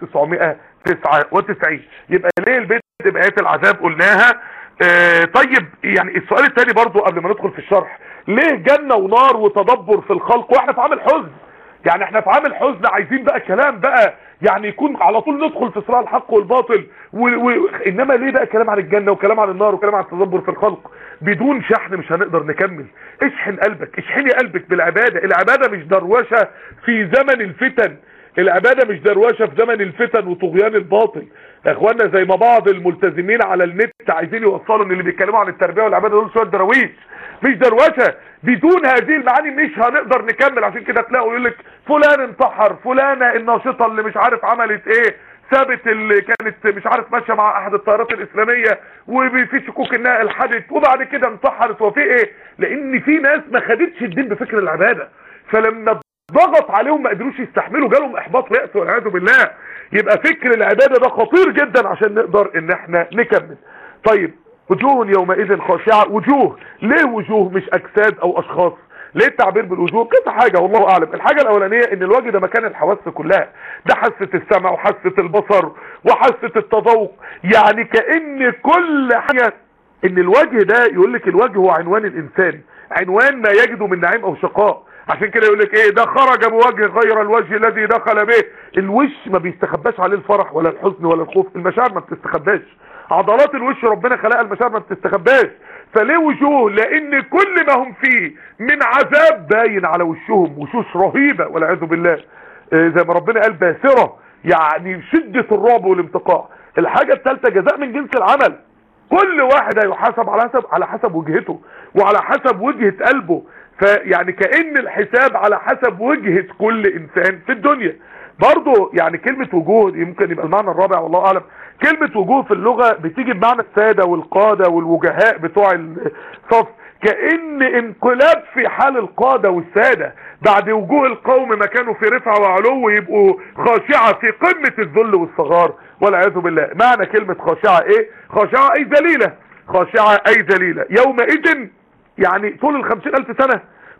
S1: 1999 يبقى ليه البيت بآيات العذاب قلناها آه، طيب يعني السؤال الثاني برضو قبل ما ندخل في الشرح ليه جنة ونار وتدبر في الخلق واحنا في عامل حزن يعني احنا في عامل حزن عايزين بقى كلام بقى يعني يكون على طول ندخل في صراع الحق والباطل و... و... انما ليه بقى كلام عن الجنة وكلام عن النار وكلام عن التدبر في الخلق بدون شحن مش هنقدر نكمل اشحن قلبك اشحني قلبك بالعبادة العبادة مش دروشة في زمن الفتن العبادة مش دروشة في زمن الفتن وطغيان الباطل يا اخوانا زي ما بعض الملتزمين على النت عايزين يوصلوا ان اللي بيتكلموا عن التربية والعبادة دول شوية دراويش مش دروشة بدون هذه المعاني مش هنقدر نكمل عشان كده تلاقوا يقول لك فلان انتحر فلانة الناشطة اللي مش عارف عملت ايه ثابت اللي كانت مش عارف ماشيه مع احد الطيارات الاسلاميه وفي شكوك انها الحدث وبعد كده انتحرت وفي ايه لان في ناس ما خدتش الدين بفكر العباده فلما ضغط عليهم ما قدروش يستحملوا جالهم احباط ويأس والعياذ بالله يبقى فكر العباده ده خطير جدا عشان نقدر ان احنا نكمل طيب وجوه يومئذ خاشعه وجوه ليه وجوه مش اجساد او اشخاص ليه التعبير بالوجوه كذا حاجة والله اعلم الحاجة الاولانية ان الوجه ده مكان الحواس كلها ده حاسة السمع وحاسة البصر وحاسة التذوق يعني كأن كل حاجة ان الوجه ده يقول لك الوجه هو عنوان الانسان عنوان ما يجده من نعيم او شقاء عشان كده يقول لك ايه ده خرج بوجه غير الوجه الذي دخل به الوش ما بيستخباش عليه الفرح ولا الحزن ولا الخوف المشاعر ما بتستخباش عضلات الوش ربنا خلقها المشاعر ما بتستخباش فليه وجوه لان كل ما هم فيه من عذاب باين على وشهم وشوش رهيبة والعياذ بالله آه، زي ما ربنا قال باسرة يعني شدة الرعب والامتقاع الحاجة الثالثة جزاء من جنس العمل كل واحد هيحاسب على حسب على حسب وجهته وعلى حسب وجهة قلبه فيعني كأن الحساب على حسب وجهة كل انسان في الدنيا برضه يعني كلمة وجوه يمكن يبقى المعنى الرابع والله اعلم كلمة وجوه في اللغة بتيجي بمعنى السادة والقادة والوجهاء بتوع الصف كأن انقلاب في حال القادة والسادة بعد وجوه القوم ما كانوا في رفعة وعلو يبقوا خاشعة في قمة الذل والصغار والعياذ بالله معنى كلمة خاشعة ايه خاشعة اي ذليلة خاشعة اي ذليلة يومئذ يعني طول الخمسين الف سنة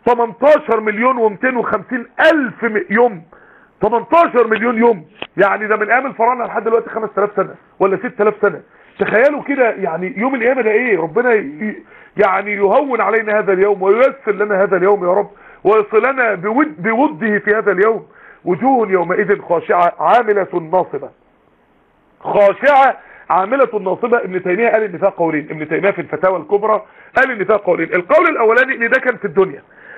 S1: 18 مليون ومتين وخمسين الف م- يوم 18 مليون يوم يعني ده من ايام الفراعنه لحد دلوقتي 5000 سنه ولا 6000 سنه تخيلوا كده يعني يوم القيامه ده ايه ربنا ي- يعني يهون علينا هذا اليوم وييسر لنا هذا اليوم يا رب ويصلنا بود بوده في هذا اليوم وجوه يومئذ خاشعه عامله ناصبه خاشعة عاملة ناصبة ابن تيمية قال ان فيها قولين ابن تيمية في الفتاوى الكبرى قال ان فيها قولين القول الاولاني ان ده كان في الدنيا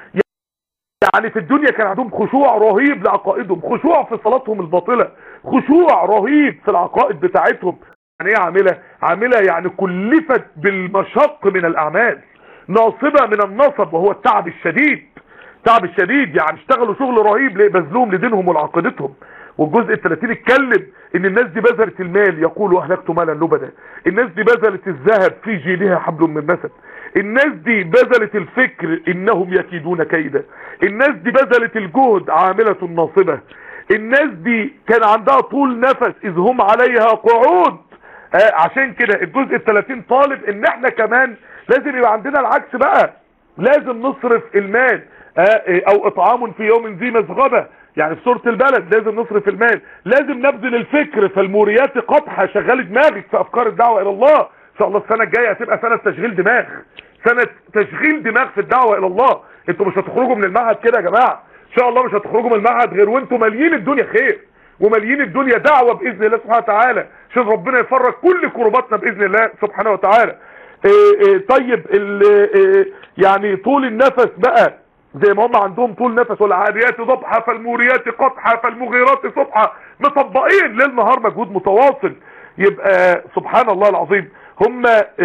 S1: يعني في الدنيا كان عندهم خشوع رهيب لعقائدهم خشوع في صلاتهم الباطلة خشوع رهيب في العقائد بتاعتهم يعني ايه عاملة عاملة يعني كلفت بالمشق من الاعمال ناصبة من النصب وهو التعب الشديد التعب الشديد يعني اشتغلوا شغل رهيب بذلهم لدينهم ولعقيدتهم والجزء الثلاثين اتكلم ان الناس دي بذلت المال يقول اهلكت مالا لبدا الناس دي بذلت الذهب في جيدها حبل من مسد الناس دي بذلت الفكر انهم يكيدون كيدا الناس دي بذلت الجهد عاملة ناصبة الناس دي كان عندها طول نفس اذ هم عليها قعود آه عشان كده الجزء الثلاثين طالب ان احنا كمان لازم يبقى عندنا العكس بقى لازم نصرف المال آه او اطعام في يوم ذي مسغبة يعني في سورة البلد لازم نصرف المال لازم نبذل الفكر فالموريات قطحة شغال دماغك في افكار الدعوة الى الله ان شاء الله السنة الجاية هتبقى سنة تشغيل دماغ سنة تشغيل دماغ في الدعوة الى الله انتوا مش هتخرجوا من المعهد كده يا جماعة ان شاء الله مش هتخرجوا من المعهد غير وانتوا ماليين الدنيا خير وماليين الدنيا دعوة باذن الله سبحانه وتعالى عشان ربنا يفرج كل كرباتنا باذن الله سبحانه وتعالى إيه إيه طيب إيه يعني طول النفس بقى زي ما هم عندهم طول نفس والعاديات ضبحة فالموريات قطحة فالمغيرات صبحة مطبقين ليل نهار مجهود متواصل يبقى سبحان الله العظيم هم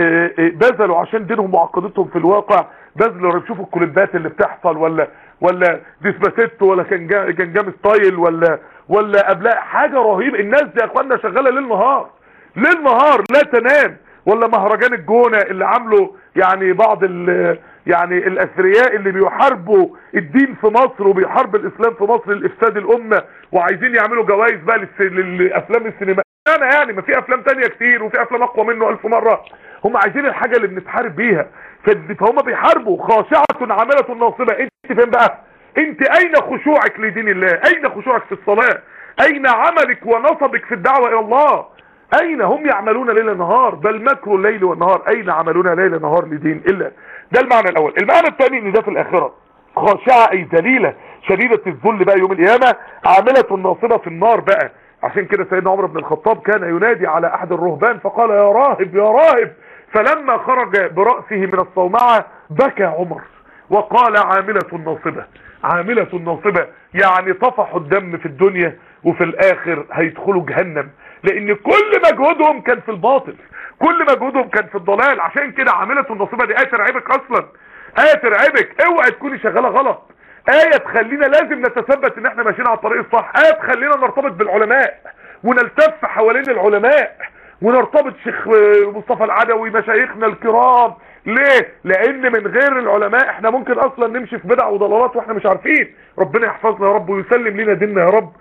S1: بذلوا عشان دينهم وعقيدتهم في الواقع بذلوا شوفوا الكليبات اللي بتحصل ولا ولا ديسباسيتو ولا كان كان جام ستايل ولا ولا قبلها حاجه رهيبه الناس دي يا اخوانا شغاله ليل نهار ليل نهار لا تنام ولا مهرجان الجونه اللي عامله يعني بعض ال يعني الاثرياء اللي بيحاربوا الدين في مصر وبيحارب الاسلام في مصر لافساد الامه وعايزين يعملوا جوائز بقى للافلام السينمائيه انا يعني ما في افلام تانية كتير وفي افلام اقوى منه الف مرة هم عايزين الحاجة اللي بنتحارب بيها فهم بيحاربوا خاشعة عاملة ناصبة انت فين بقى انت اين خشوعك لدين الله اين خشوعك في الصلاة اين عملك ونصبك في الدعوة الى الله اين هم يعملون ليل نهار بل مكروا الليل والنهار اين عملون ليل نهار لدين الا ده المعنى الاول المعنى الثاني ان ده في الاخرة خاشعة اي ذليلة شديدة الذل بقى يوم القيامة عاملة ناصبة في النار بقى عشان كده سيدنا عمر بن الخطاب كان ينادي على احد الرهبان فقال يا راهب يا راهب فلما خرج برأسه من الصومعة بكى عمر وقال عاملة ناصبة عاملة ناصبة يعني طفحوا الدم في الدنيا وفي الاخر هيدخلوا جهنم لان كل مجهودهم كان في الباطل كل مجهودهم كان في الضلال عشان كده عاملة الناصبة دي ايه ترعبك اصلا ايه ترعبك اوعي تكوني شغالة غلط آية تخلينا لازم نتثبت ان احنا ماشيين على الطريق الصح آية تخلينا نرتبط بالعلماء ونلتف حوالين العلماء ونرتبط شيخ مصطفى العدوي مشايخنا الكرام ليه لان من غير العلماء احنا ممكن اصلا نمشي في بدع وضلالات واحنا مش عارفين ربنا يحفظنا يا رب ويسلم لنا ديننا يا رب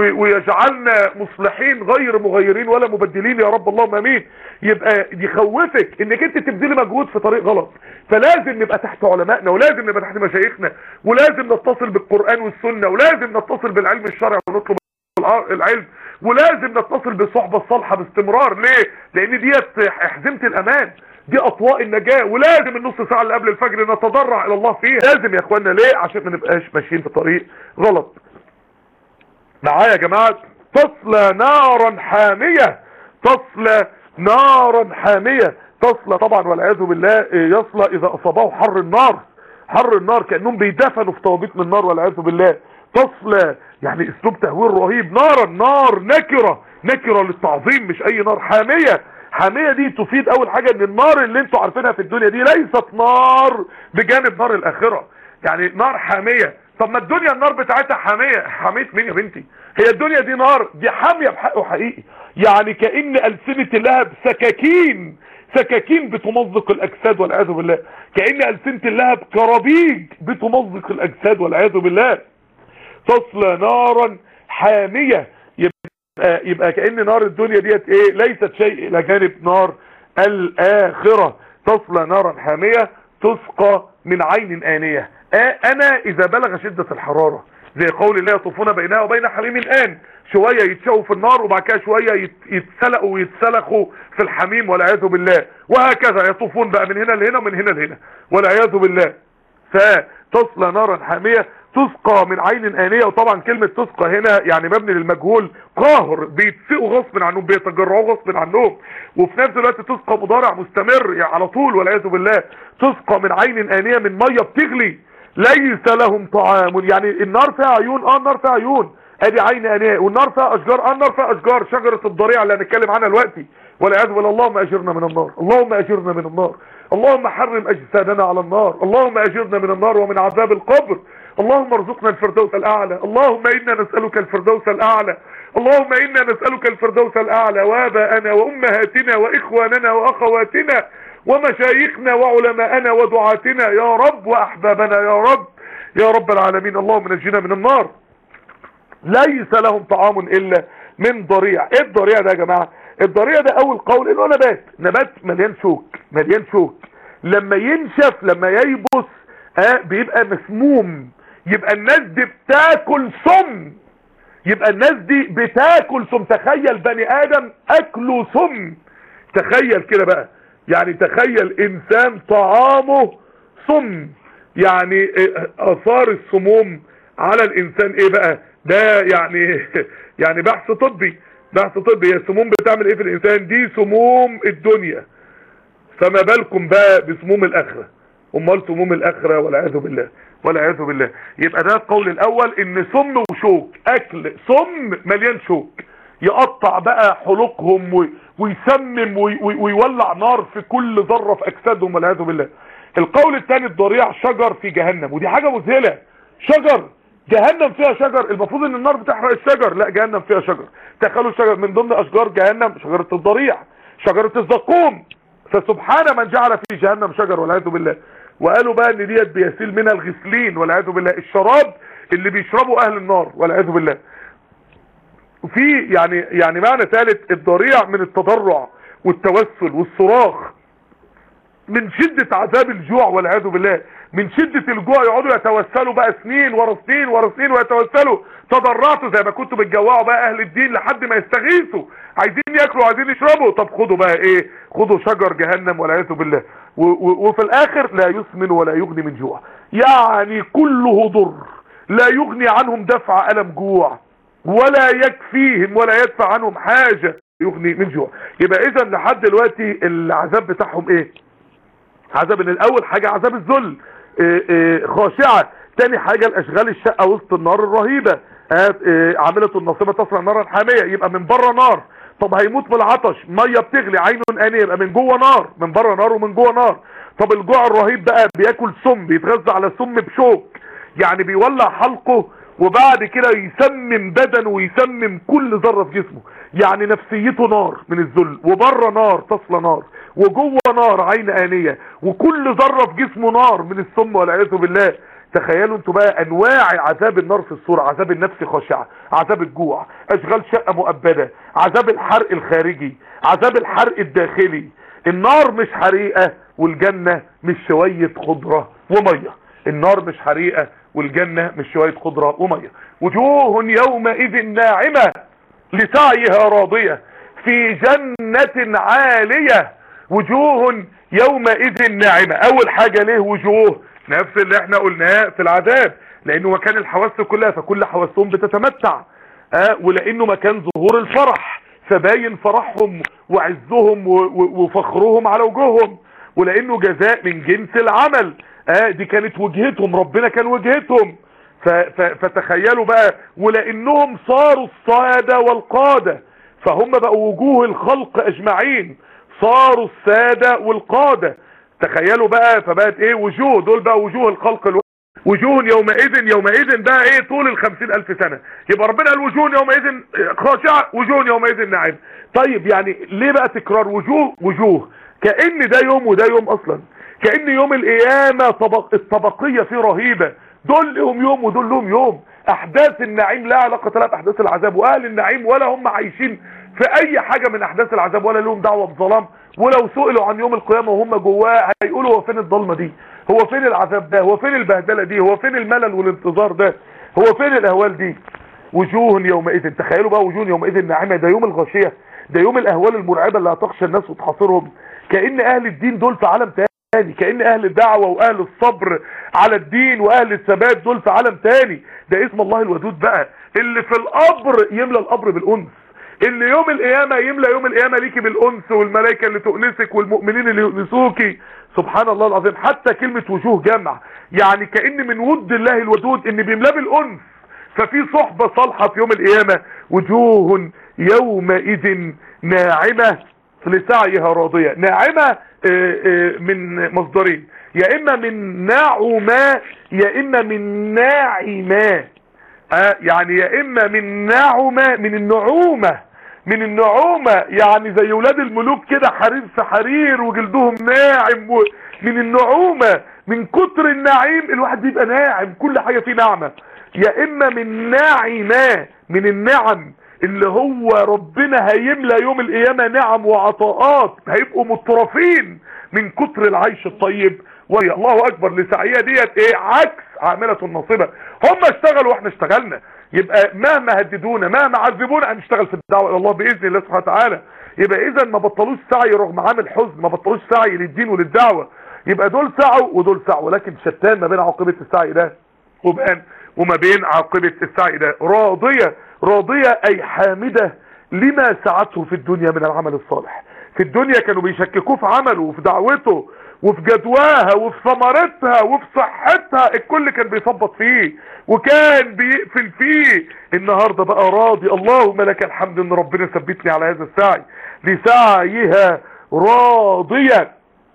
S1: ويجعلنا مصلحين غير مغيرين ولا مبدلين يا رب اللهم امين يبقى يخوفك انك انت تبذلي مجهود في طريق غلط فلازم نبقى تحت علمائنا ولازم نبقى تحت مشايخنا ولازم نتصل بالقرآن والسنة ولازم نتصل بالعلم الشرعي ونطلب العلم ولازم نتصل بالصحبة الصالحة باستمرار ليه لان ديت حزمة الامان دي اطواء النجاة ولازم النص ساعة اللي قبل الفجر نتضرع الى الله فيها لازم يا اخوانا ليه عشان ما نبقاش ماشيين في طريق غلط معايا يا جماعة تصلى نارا حامية تصلى نارا حامية تصلى طبعا والعياذ بالله يصلى اذا اصابه حر النار حر النار كأنهم بيدفنوا في توابيت من النار والعياذ بالله تصلى يعني اسلوب تهوير رهيب نارا نار نكرة نكرة للتعظيم مش اي نار حامية حامية دي تفيد اول حاجة ان النار اللي انتوا عارفينها في الدنيا دي ليست نار بجانب نار الاخرة يعني نار حامية طب ما الدنيا النار بتاعتها حامية حامية مين يا بنتي هي الدنيا دي نار دي حامية بحقه حقيقي يعني كأن ألسنة اللهب سكاكين سكاكين بتمزق الاجساد والعياذ بالله كأن ألسنة اللهب كرابيج بتمزق الاجساد والعياذ بالله تصلى نارا حامية يبقى, يبقى كأن نار الدنيا ديت ايه ليست شيء الى جانب نار الاخرة تصلى نارا حامية تسقى من عين آنية آه انا اذا بلغ شدة الحرارة زي قول الله يطوفون بينها وبين حميم الان شوية يتشووا في النار وبعد كده شوية يتسلقوا ويتسلخوا في الحميم والعياذ بالله وهكذا يطوفون بقى من هنا لهنا ومن هنا لهنا والعياذ بالله فتصلى نارا حامية تسقى من عين آنية وطبعا كلمة تسقى هنا يعني مبني للمجهول قاهر بيتسقوا غصب عنهم بيتجرعوا غصب عنهم وفي نفس الوقت تسقى مضارع مستمر يعني على طول والعياذ بالله تسقى من عين آنية من مية بتغلي ليس لهم طعام يعني النار فيها عيون اه النار فيها عيون ادي عين اناء والنار فيها اشجار اه النار فيها اشجار شجرة الضريع اللي هنتكلم عنها دلوقتي والعياذ بالله اللهم اجرنا من النار اللهم اجرنا من النار اللهم حرم اجسادنا على النار اللهم اجرنا من النار ومن عذاب القبر اللهم ارزقنا الفردوس الاعلى اللهم انا نسالك الفردوس الاعلى اللهم انا نسالك الفردوس الاعلى واباءنا وامهاتنا واخواننا واخواتنا ومشايخنا وعلماءنا ودعاتنا يا رب واحبابنا يا رب يا رب العالمين اللهم نجينا من النار ليس لهم طعام الا من ضريع ايه الضريع ده يا جماعه الضريع ده اول قول انه نبات نبات مليان شوك مليان شوك لما ينشف لما ييبس آه بيبقى مسموم يبقى الناس دي بتاكل سم يبقى الناس دي بتاكل سم تخيل بني ادم اكله سم تخيل كده بقى يعني تخيل انسان طعامه سم يعني اثار السموم على الانسان ايه بقى ده يعني يعني بحث طبي بحث طبي هي السموم بتعمل ايه في الانسان دي سموم الدنيا فما بالكم بقى بسموم الاخره امال سموم الاخره والعياذ بالله والعياذ بالله يبقى ده القول الاول ان سم وشوك اكل سم مليان شوك يقطع بقى حلقهم ويسمم ويولع نار في كل ذره في اجسادهم والعياذ بالله القول الثاني الضريع شجر في جهنم ودي حاجه مذهله شجر جهنم فيها شجر المفروض ان النار بتحرق الشجر لا جهنم فيها شجر تخيلوا شجر من ضمن اشجار جهنم شجره الضريع شجره الزقوم فسبحان من جعل في جهنم شجر والعياذ بالله وقالوا بقى ان ديت بيسيل منها الغسلين والعياذ بالله الشراب اللي بيشربه اهل النار والعياذ بالله وفي يعني يعني معنى ثالث الضريع من التضرع والتوسل والصراخ من شدة عذاب الجوع والعياذ بالله من شدة الجوع يقعدوا يتوسلوا بقى سنين ورا سنين ورا سنين ويتوسلوا تضرعتوا زي ما كنتوا بتجوعوا بقى اهل الدين لحد ما يستغيثوا عايزين ياكلوا عايزين يشربوا طب خدوا بقى ايه خدوا شجر جهنم والعياذ بالله وفي الاخر لا يسمن ولا يغني من جوع يعني كله ضر لا يغني عنهم دفع الم جوع ولا يكفيهم ولا يدفع عنهم حاجة يغني من جوع يبقى اذا لحد دلوقتي العذاب بتاعهم ايه عذاب ان الاول حاجة عذاب الذل إيه إيه خاشعة تاني حاجة الاشغال الشقة وسط النار الرهيبة إيه عاملة النصيبة تصنع نارا حامية يبقى من بره نار طب هيموت من العطش مية بتغلي عين انية يبقى من جوه نار من بره نار ومن جوه نار طب الجوع الرهيب بقى بياكل سم بيتغذى على سم بشوك يعني بيولع حلقه وبعد كده يسمم بدنه ويسمم كل ذرة في جسمه يعني نفسيته نار من الذل وبره نار تصلى نار وجوه نار عين آنية وكل ذرة في جسمه نار من السم والعياذ بالله تخيلوا انتوا بقى انواع عذاب النار في الصورة عذاب النفس خاشعة عذاب الجوع اشغال شقة مؤبدة عذاب الحرق الخارجي عذاب الحرق الداخلي النار مش حريقة والجنة مش شوية خضرة ومية النار مش حريقة والجنة مش شوية خضرة ومية وجوه يومئذ ناعمة لسعيها راضية في جنة عالية وجوه يومئذ ناعمة اول حاجة ليه وجوه نفس اللي احنا قلناه في العذاب لانه مكان الحواس كلها فكل حواسهم بتتمتع اه ولانه مكان ظهور الفرح فباين فرحهم وعزهم وفخرهم على وجوههم ولانه جزاء من جنس العمل اه دي كانت وجهتهم ربنا كان وجهتهم فتخيلوا بقى ولانهم صاروا السادة والقادة فهم بقوا وجوه الخلق اجمعين صاروا السادة والقادة تخيلوا بقى فبقت ايه وجوه دول بقى وجوه الخلق الو... وجوه يومئذ يومئذ بقى ايه طول الخمسين الف سنة يبقى ربنا قال وجوه يومئذ خاشعة وجوه يومئذ ناعم طيب يعني ليه بقى تكرار وجوه وجوه كأن ده يوم وده يوم اصلا كأن يوم القيامة طبق الطبقية فيه رهيبة دول لهم يوم ودول لهم يوم احداث النعيم لا علاقة لها باحداث العذاب واهل النعيم ولا هم عايشين في اي حاجة من احداث العذاب ولا لهم دعوة بظلام ولو سئلوا عن يوم القيامة وهم جواه هيقولوا هو فين الضلمة دي هو فين العذاب ده هو فين البهدلة دي هو فين الملل والانتظار ده هو فين الاهوال دي وجوه يومئذ تخيلوا بقى وجوه يومئذ ناعمة ده يوم الغاشية ده يوم الاهوال المرعبة اللي هتخشى الناس وتحاصرهم كأن اهل الدين دول في عالم تاني كأن اهل الدعوة واهل الصبر على الدين واهل الثبات دول في عالم تاني ده اسم الله الودود بقى اللي في القبر يملى القبر بالانس اللي يوم القيامة يملى يوم القيامة ليكي بالانس والملائكة اللي تؤنسك والمؤمنين اللي يؤنسوكي سبحان الله العظيم حتى كلمة وجوه جمع يعني كأن من ود الله الودود ان بيملاه بالانس ففي صحبة صالحة في يوم القيامة وجوه يومئذ ناعمة لسعيها راضية ناعمة من مصدرين يا اما من نعمة يا اما من ناعمة يعني يا اما من نعمة من النعومة من النعومة يعني زي ولاد الملوك كده حرير في حرير وجلدهم ناعم و... من النعومة من كتر النعيم الواحد بيبقى ناعم كل حاجة فيه نعمة يا اما من ناعمة من النعم اللي هو ربنا هيملى يوم القيامة نعم وعطاءات هيبقوا مترفين من كتر العيش الطيب وهي الله اكبر لسعيها ديت ايه عكس عاملة الناصبة هم اشتغلوا واحنا اشتغلنا يبقى مهما هددونا مهما عذبونا هنشتغل في الدعوة الى الله باذن الله سبحانه وتعالى يبقى اذا ما بطلوش سعي رغم عامل حزن ما بطلوش سعي للدين وللدعوة يبقى دول سعوا ودول سعوا لكن شتان ما بين عاقبة السعي ده وبان وما بين عاقبة السعي ده راضية راضية اي حامدة لما سعته في الدنيا من العمل الصالح في الدنيا كانوا بيشككوه في عمله وفي دعوته وفي جدواها وفي ثمرتها وفي صحتها الكل كان بيثبط فيه وكان بيقفل فيه النهاردة بقى راضي اللهم لك الحمد ان ربنا ثبتني على هذا السعي لسعيها راضية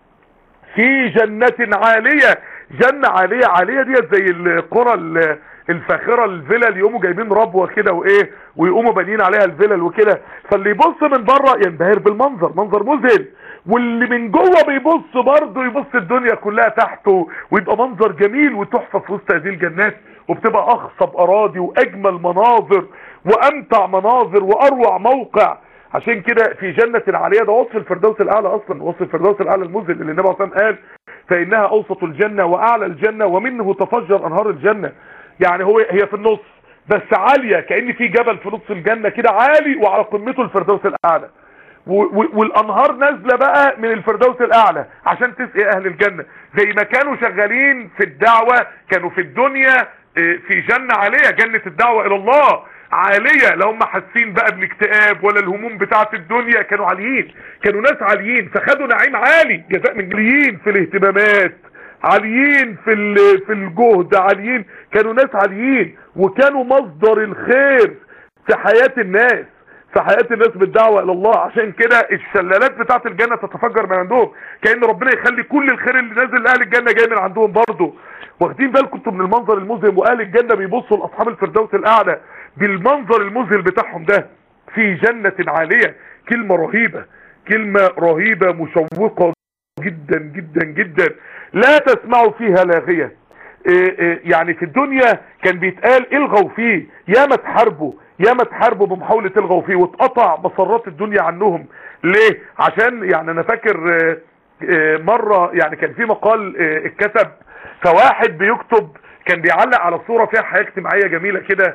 S1: في جنة عالية جنة عالية عالية ديت زي القرى الفاخرة الفلل يقوموا جايبين ربوة كده وايه ويقوموا بانيين عليها الفلل وكده فاللي يبص من بره ينبهر بالمنظر منظر مذهل واللي من جوه بيبص برضه يبص الدنيا كلها تحته ويبقى منظر جميل وتحفة في وسط هذه الجنات وبتبقى اخصب اراضي واجمل مناظر وامتع مناظر واروع موقع عشان كده في جنة العالية ده وصف الفردوس الاعلى اصلا وصف الفردوس الاعلى المذهل اللي النبي عليه الصلاه والسلام قال فانها اوسط الجنة واعلى الجنة ومنه تفجر انهار الجنة يعني هو هي في النص بس عالية كأن في جبل في نص الجنة كده عالي وعلى قمته الفردوس الاعلى والانهار نازله بقى من الفردوس الاعلى عشان تسقي اهل الجنة زي ما كانوا شغالين في الدعوة كانوا في الدنيا في جنة عالية جنة الدعوة الى الله عالية لا هم حاسين بقى بالاكتئاب ولا الهموم بتاعت الدنيا كانوا عاليين كانوا ناس عاليين فخدوا نعيم عالي جزاء من عاليين في الاهتمامات عاليين في في الجهد عاليين كانوا ناس عاليين وكانوا مصدر الخير في حياة الناس في حياة الناس بالدعوة الى الله عشان كده الشلالات بتاعت الجنة تتفجر من عندهم كأن ربنا يخلي كل الخير اللي نازل لأهل الجنة جاي من عندهم برضه واخدين بالكم انتم من المنظر المذهل واهل الجنة بيبصوا لاصحاب الفردوس الاعلى بالمنظر المذهل بتاعهم ده في جنة عالية كلمة رهيبة كلمة رهيبة مشوقة جدا جدا جدا لا تسمعوا فيها لاغية إيه إيه يعني في الدنيا كان بيتقال الغوا فيه يا ما تحاربوا يا ما تحاربوا بمحاولة الغوا فيه واتقطع مسرات الدنيا عنهم ليه عشان يعني انا فاكر إيه مرة يعني كان في مقال اتكتب فواحد بيكتب كان بيعلق على صورة فيها حياة اجتماعية جميلة كده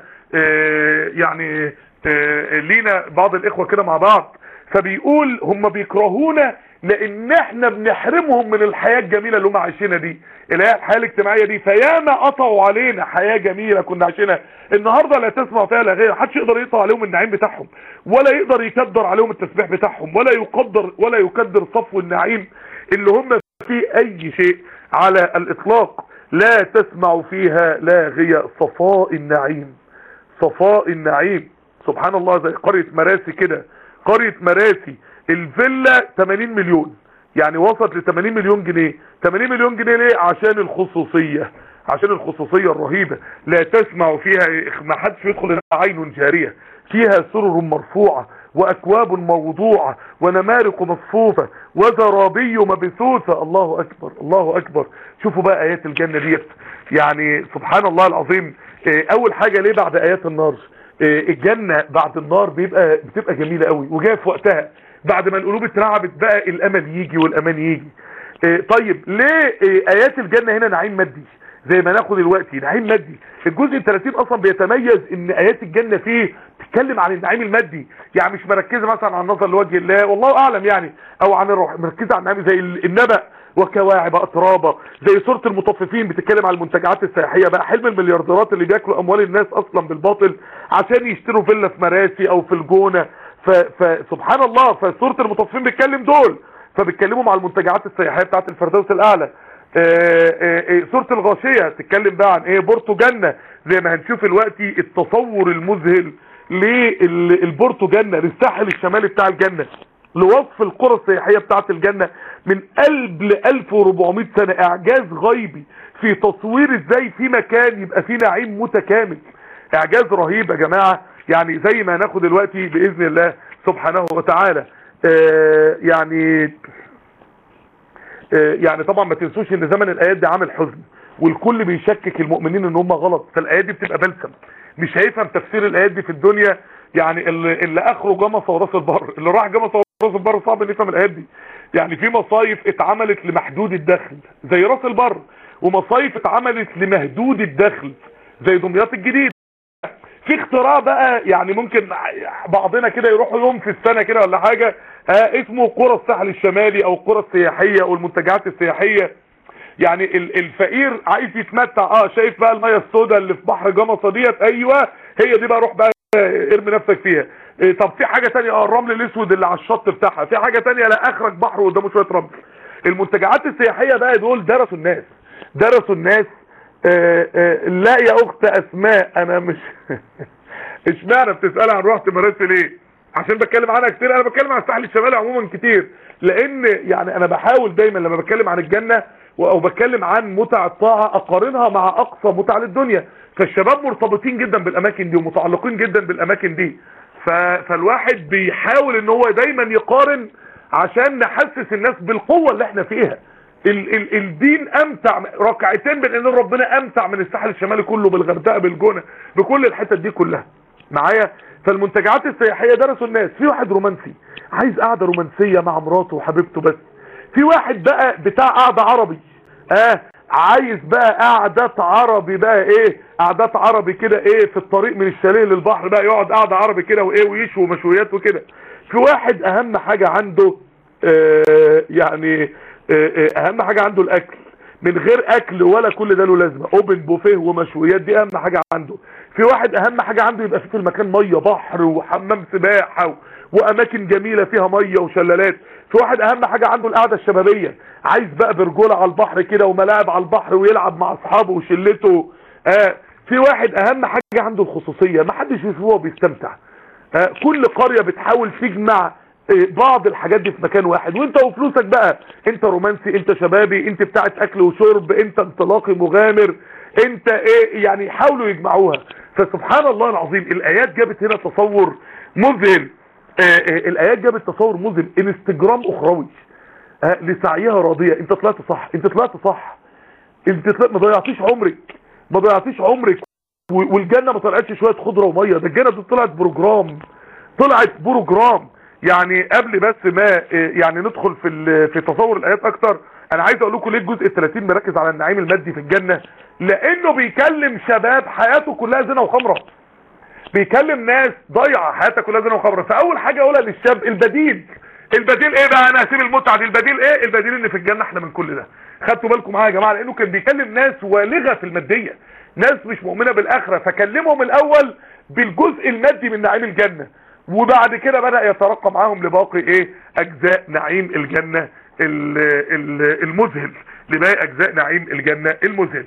S1: يعني لينا بعض الاخوة كده مع بعض فبيقول هم بيكرهونا لان احنا بنحرمهم من الحياة الجميلة اللي هم عايشينها دي اللي هي الحياة الاجتماعية دي فياما قطعوا علينا حياة جميلة كنا عايشينها النهاردة لا تسمع فيها لا غير محدش يقدر يقطع عليهم النعيم بتاعهم ولا يقدر يكدر عليهم التسبيح بتاعهم ولا يقدر ولا يكدر صفو النعيم اللي هم فيه اي شيء على الاطلاق لا تسمع فيها لاغية صفاء النعيم صفاء النعيم سبحان الله زي قرية مراسي كده قرية مراسي الفيلا 80 مليون يعني وصلت ل 80 مليون جنيه 80 مليون جنيه ليه عشان الخصوصية عشان الخصوصية الرهيبة لا تسمع فيها ما حدش يدخل عين جارية فيها سرر مرفوعة واكواب موضوعة ونمارق مصفوفة وزرابي مبثوثة الله اكبر الله اكبر شوفوا بقى ايات الجنة ديت يعني سبحان الله العظيم اول حاجة ليه بعد ايات النار الجنة بعد النار بيبقى بتبقى جميلة قوي وجايه في وقتها بعد ما القلوب اترعبت بقى الامل يجي والامان يجي طيب ليه ايات الجنة هنا نعيم مادي زي ما ناخد دلوقتي نعيم مادي الجزء ال 30 اصلا بيتميز ان ايات الجنة فيه تتكلم عن النعيم المادي يعني مش مركزه مثلا على النظر لوجه الله والله اعلم يعني او عن الروح مركزه على النعيم زي النبأ وكواعب اترابا زي سورة المطففين بتتكلم على المنتجعات السياحية بقى حلم المليارديرات اللي بياكلوا اموال الناس اصلا بالباطل عشان يشتروا فيلا في مراسي او في الجونة فسبحان الله فسورة المطففين بتكلم دول فبيتكلموا مع المنتجعات السياحية بتاعت الفردوس الاعلى سورة الغاشية تتكلم بقى عن ايه بورتو جنة زي ما هنشوف دلوقتي التصور المذهل للبورتو جنة للساحل الشمالي بتاع الجنة لوصف القرى السياحية بتاعت الجنة من قلب ل 1400 سنة اعجاز غيبي في تصوير ازاي في مكان يبقى فيه نعيم متكامل اعجاز رهيب يا جماعة يعني زي ما هناخد دلوقتي باذن الله سبحانه وتعالى آه يعني آه يعني طبعا ما تنسوش ان زمن الايات ده عامل حزن والكل بيشكك المؤمنين ان هم غلط فالايات دي بتبقى بلسم مش هيفهم تفسير الايات دي في الدنيا يعني اللي, اللي اخره جمص وراس البر اللي راح جمص وراس البر صعب ان يفهم الايات دي يعني في مصايف اتعملت لمحدود الدخل زي راس البر ومصايف اتعملت لمهدود الدخل زي دمياط الجديد في اختراع بقى يعني ممكن بعضنا كده يروحوا يوم في السنة كده ولا حاجة اه اسمه قرى الساحل الشمالي او القرى السياحية او المنتجعات السياحية يعني الفقير عايز يتمتع اه شايف بقى المية السوداء اللي في بحر جمصة ديت ايوه هي دي بقى روح بقى ارمي نفسك فيها اه طب في حاجة تانية اه الرمل الاسود اللي على الشط بتاعها في حاجة تانية لا اخرج بحر قدامه شوية رمل المنتجعات السياحية بقى دول درسوا الناس درسوا الناس آآ آآ لا يا اخت اسماء انا مش اشمعنى بتسأل عن رحت مراسي ليه عشان بتكلم عنها كتير انا بتكلم عن الساحل الشمالي عموما كتير لان يعني انا بحاول دايما لما بتكلم عن الجنة او بتكلم عن متع الطاعة اقارنها مع اقصى متع للدنيا فالشباب مرتبطين جدا بالاماكن دي ومتعلقين جدا بالاماكن دي ف... فالواحد بيحاول ان هو دايما يقارن عشان نحسس الناس بالقوة اللي احنا فيها ال ال الدين امتع ركعتين بين ان ربنا امتع من الساحل الشمالي كله بالغردقه بالجونه بكل الحتت دي كلها معايا فالمنتجعات السياحيه درسوا الناس في واحد رومانسي عايز قعده رومانسيه مع مراته وحبيبته بس في واحد بقى بتاع قعده عربي اه عايز بقى قعدات عربي بقى ايه قعدات عربي كده ايه في الطريق من الشاليه للبحر بقى يقعد قعده عربي كده وايه ويشوي مشويات وكده في واحد اهم حاجه عنده آه يعني اهم حاجة عنده الاكل من غير اكل ولا كل ده له لازمه اوبن بوفيه ومشويات دي اهم حاجه عنده في واحد اهم حاجه عنده يبقى في المكان ميه بحر وحمام سباحه و... واماكن جميله فيها ميه وشلالات في واحد اهم حاجه عنده القعده الشبابيه عايز بقى برجوله على البحر كده وملاعب على البحر ويلعب مع اصحابه وشلته آه في واحد اهم حاجه عنده الخصوصيه ما حدش يشوفه بيستمتع آه كل قريه بتحاول تجمع بعض الحاجات دي في مكان واحد وانت وفلوسك بقى انت رومانسي انت شبابي انت بتاعت اكل وشرب انت انطلاقي مغامر انت ايه يعني حاولوا يجمعوها فسبحان الله العظيم الايات جابت هنا تصور مذهل اه اه الايات جابت تصور مذهل انستجرام اخروي اه لسعيها راضية انت طلعت صح انت طلعت صح انت طلعت ما ضيعتيش عمرك ما ضيعتيش عمرك والجنة ما طلعتش شوية خضرة ومية ده الجنة دي طلعت بروجرام طلعت بروجرام يعني قبل بس ما يعني ندخل في في تصور الايات اكتر انا عايز اقول لكم ليه الجزء ال 30 مركز على النعيم المادي في الجنة لانه بيكلم شباب حياته كلها زنا وخمرة بيكلم ناس ضايعه حياتها كلها زنا وخمرة فاول حاجة اقولها للشاب البديل البديل ايه بقى انا هسيب المتعه دي البديل ايه البديل ان في الجنة احنا من كل ده خدتوا بالكم معايا يا جماعه لانه كان بيكلم ناس والغه في الماديه ناس مش مؤمنه بالاخره فكلمهم الاول بالجزء المادي من نعيم الجنه وبعد كده بدأ يترقى معاهم لباقي ايه اجزاء نعيم الجنة المذهل لباقي اجزاء نعيم الجنة المذهل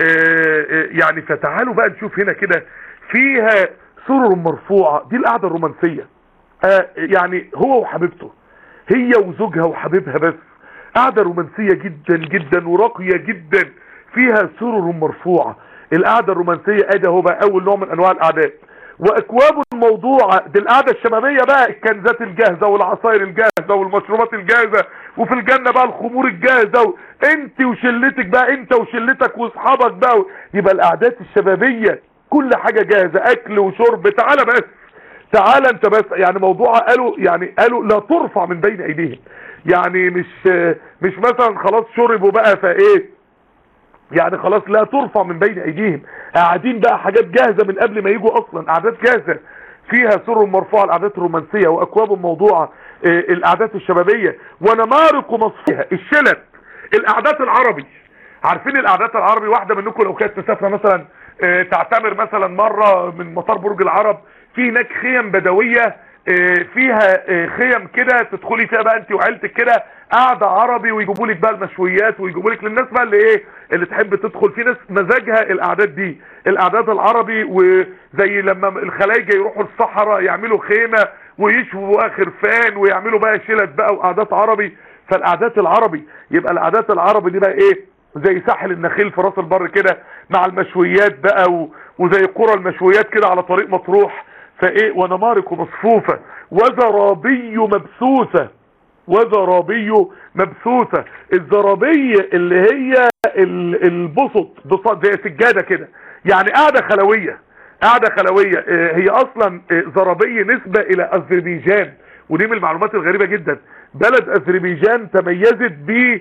S1: يعني فتعالوا بقى نشوف هنا كده فيها سرر مرفوعة دي القعدة الرومانسية يعني هو وحبيبته هي وزوجها وحبيبها بس قعدة رومانسية جدا جدا وراقية جدا فيها سرر مرفوعة القعدة الرومانسية ادي اهو بقى اول نوع من انواع القعدات واكواب الموضوعة دي القعدة الشبابية بقى الكنزات الجاهزة والعصاير الجاهزة والمشروبات الجاهزة وفي الجنة بقى الخمور الجاهزة و... انت وشلتك بقى انت وشلتك واصحابك بقى يبقى القعدات الشبابية كل حاجة جاهزة اكل وشرب تعالى بس تعالى انت بس يعني موضوع قالوا يعني قالوا لا ترفع من بين ايديهم يعني مش مش مثلا خلاص شربوا بقى فايه يعني خلاص لا ترفع من بين ايديهم قاعدين بقى حاجات جاهزة من قبل ما يجوا اصلا قعدات جاهزة فيها سر مرفوعة القعدات الرومانسية واكواب موضوعة القعدات الشبابية ونمارق مصفيها الشلت القعدات العربي عارفين القعدات العربي واحدة منكم لو كانت مسافرة مثلا تعتمر مثلا مرة من مطار برج العرب في هناك خيم بدوية فيها خيم كده تدخلي فيها بقى انت وعيلتك كده قاعده عربي ويجيبوا لك بقى المشويات ويجيبوا لك للناس بقى اللي ايه اللي تحب تدخل في ناس مزاجها القعدات دي القعدات العربي وزي لما الخلايجه يروحوا الصحراء يعملوا خيمه ويشووا اخر فان ويعملوا بقى شلت بقى وقعدات عربي فالقعدات العربي يبقى القعدات العربي دي بقى ايه زي ساحل النخيل في راس البر كده مع المشويات بقى و... وزي قرى المشويات كده على طريق مطروح فايه ونمارق مصفوفة وزرابي مبثوثة وزرابي مبثوثة الزرابي اللي هي ال- البسط بسط زي سجادة كده يعني قاعدة خلوية قاعدة خلوية آه، هي اصلا آه، زرابي نسبة الى اذربيجان ودي من المعلومات الغريبة جدا بلد اذربيجان تميزت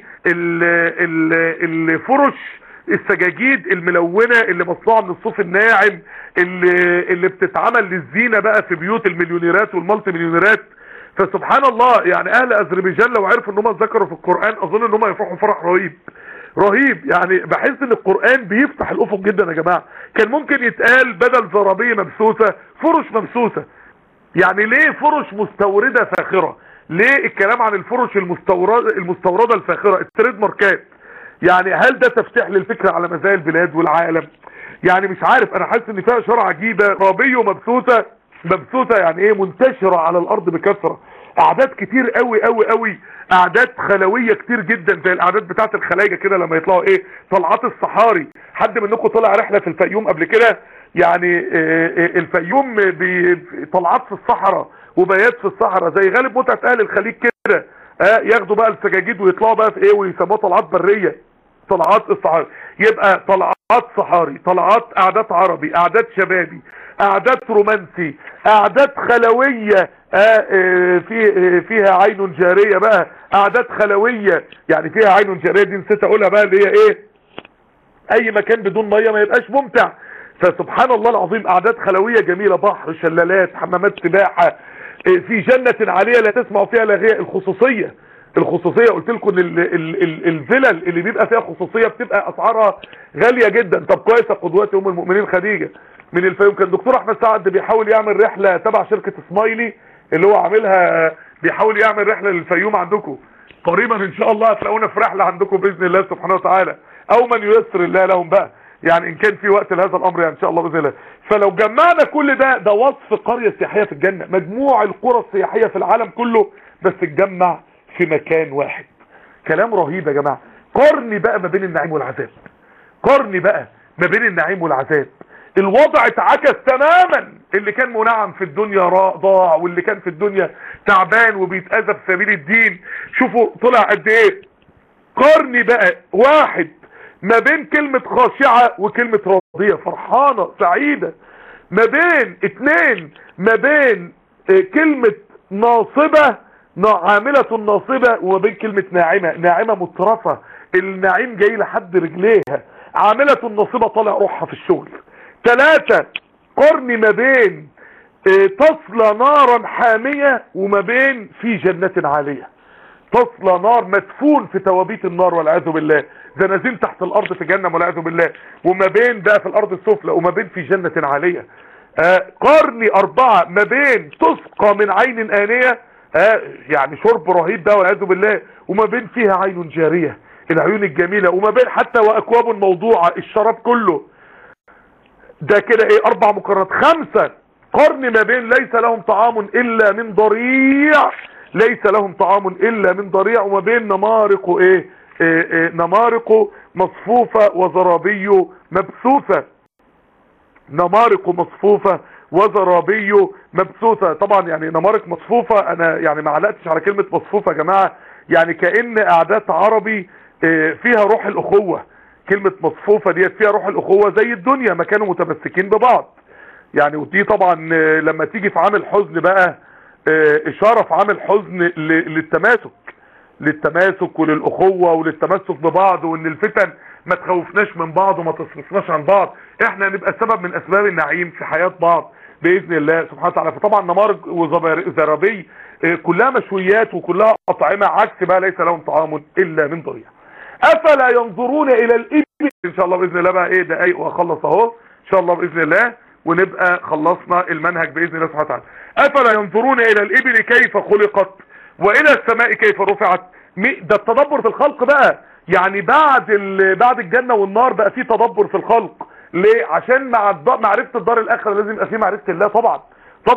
S1: بالفرش السجاجيد الملونة اللي مصنوعة من الصوف الناعم اللي, اللي بتتعمل للزينة بقى في بيوت المليونيرات والمالتي مليونيرات فسبحان الله يعني اهل اذربيجان لو عرفوا ان هم ذكروا في القرآن اظن ان هم يفرحوا فرح رهيب رهيب يعني بحس ان القرآن بيفتح الافق جدا يا جماعة كان ممكن يتقال بدل زرابية مبسوسة فرش مبسوسة يعني ليه فرش مستوردة فاخرة ليه الكلام عن الفرش المستوردة, المستوردة الفاخرة التريد ماركات يعني هل ده تفتح للفكرة على مزايا البلاد والعالم يعني مش عارف انا حاسس ان فيها اشاره عجيبه رابيه ومبثوثه مبثوثه يعني ايه منتشره على الارض بكثره اعداد كتير قوي قوي قوي اعداد خلويه كتير جدا زي الاعداد بتاعه الخلايجه كده لما يطلعوا ايه طلعات الصحاري حد منكم طلع رحله في الفيوم قبل كده يعني آه، آه، الفيوم بي- طلعات في الصحراء وبيات في الصحراء زي غالب متعه اهل الخليج كده آه، ياخدوا بقى السجاجيد ويطلعوا بقى في ايه ويسموها طلعات بريه طلعات الصحاري يبقى طلعات صحاري طلعات اعداد عربي اعداد شبابي اعداد رومانسي اعداد خلوية آه، آه، في آه، فيها عين جارية بقى اعداد خلوية يعني فيها عين جارية دي نسيت اقولها بقى اللي هي ايه اي مكان بدون مية ما يبقاش ممتع فسبحان الله العظيم اعداد خلوية جميلة بحر شلالات حمامات سباحة آه، في جنة عالية لا تسمع فيها لاغية الخصوصية الخصوصية قلت لكم ان ال- ال- ال- الفلل اللي بيبقى فيها خصوصية بتبقى اسعارها غالية جدا طب كويس يا قدواتي ام المؤمنين خديجة من الفيوم كان دكتور احمد سعد بيحاول يعمل رحلة تبع شركة سمايلي اللي هو عاملها بيحاول يعمل رحلة للفيوم عندكم قريبا ان شاء الله هتلاقونا في رحلة عندكم باذن الله سبحانه وتعالى او من ييسر الله لهم بقى يعني ان كان في وقت لهذا الامر يعني ان شاء الله باذن الله فلو جمعنا كل ده ده وصف قرية سياحية في الجنة مجموع القرى السياحية في العالم كله بس تتجمع في مكان واحد كلام رهيب يا جماعة قرني بقى ما بين النعيم والعذاب قرني بقى ما بين النعيم والعذاب الوضع اتعكس تماما اللي كان منعم في الدنيا را- ضاع واللي كان في الدنيا تعبان وبيتأذى في سبيل الدين شوفوا طلع قد ايه قرني بقى واحد ما بين كلمة خاشعة وكلمة راضية فرحانة سعيدة ما بين اتنين ما بين اه، كلمة ناصبة نا- عاملة ناصبة وما بين كلمة ناعمة ناعمة مترفة النعيم جاي لحد رجليها عاملة ناصبة طالع روحها في الشغل ثلاثة قرن ما بين اه، تصلى نارا حامية وما بين في جنة عالية تصلى نار مدفون في توابيت النار والعياذ بالله زنازين تحت الارض في جنة والعياذ بالله وما بين ده في الارض السفلى وما بين في جنة عالية آه قرني اربعة ما بين تسقى من عين آنية آه يعني شرب رهيب ده والعياذ بالله وما بين فيها عين جارية العيون الجميلة وما بين حتى واكواب موضوعة الشراب كله ده كده ايه اربع مقررات خمسة قرن ما بين ليس لهم طعام الا من ضريع ليس لهم طعام الا من ضريع وما بين نمارق ايه, إيه, إيه نمارق مصفوفة وزرابي مبثوثة نمارق مصفوفة وزرابي مبثوثة طبعا يعني نمارق مصفوفة انا يعني ما علقتش على كلمة مصفوفة يا جماعة يعني كأن اعداد عربي إيه، فيها روح الاخوة كلمة مصفوفة ديت فيها روح الاخوة زي الدنيا ما كانوا متمسكين ببعض يعني ودي طبعا آه، لما تيجي في عامل حزن بقى آه، اشارة في عامل حزن ل- للتماسك للتماسك وللاخوة وللتمسك ببعض وان الفتن ما تخوفناش من بعض وما تصرفناش عن بعض احنا نبقى سبب من اسباب النعيم في حياة بعض باذن الله سبحانه وتعالى فطبعا نمارق وزرابي آه، كلها مشويات وكلها اطعمة عكس بقى ليس لهم طعام الا من ضريع افلا ينظرون الى الابل ان شاء الله باذن الله بقى ايه دقايق واخلص اهو ان شاء الله باذن الله ونبقى خلصنا المنهج باذن الله سبحانه وتعالى افلا ينظرون الى الابل كيف خلقت والى السماء كيف رفعت مي- ده التدبر في الخلق بقى يعني بعد ال... بعد الجنه والنار بقى في تدبر في الخلق ليه عشان مع الد... معرفه الدار الاخره لازم يبقى في معرفه الله طبعا طبعا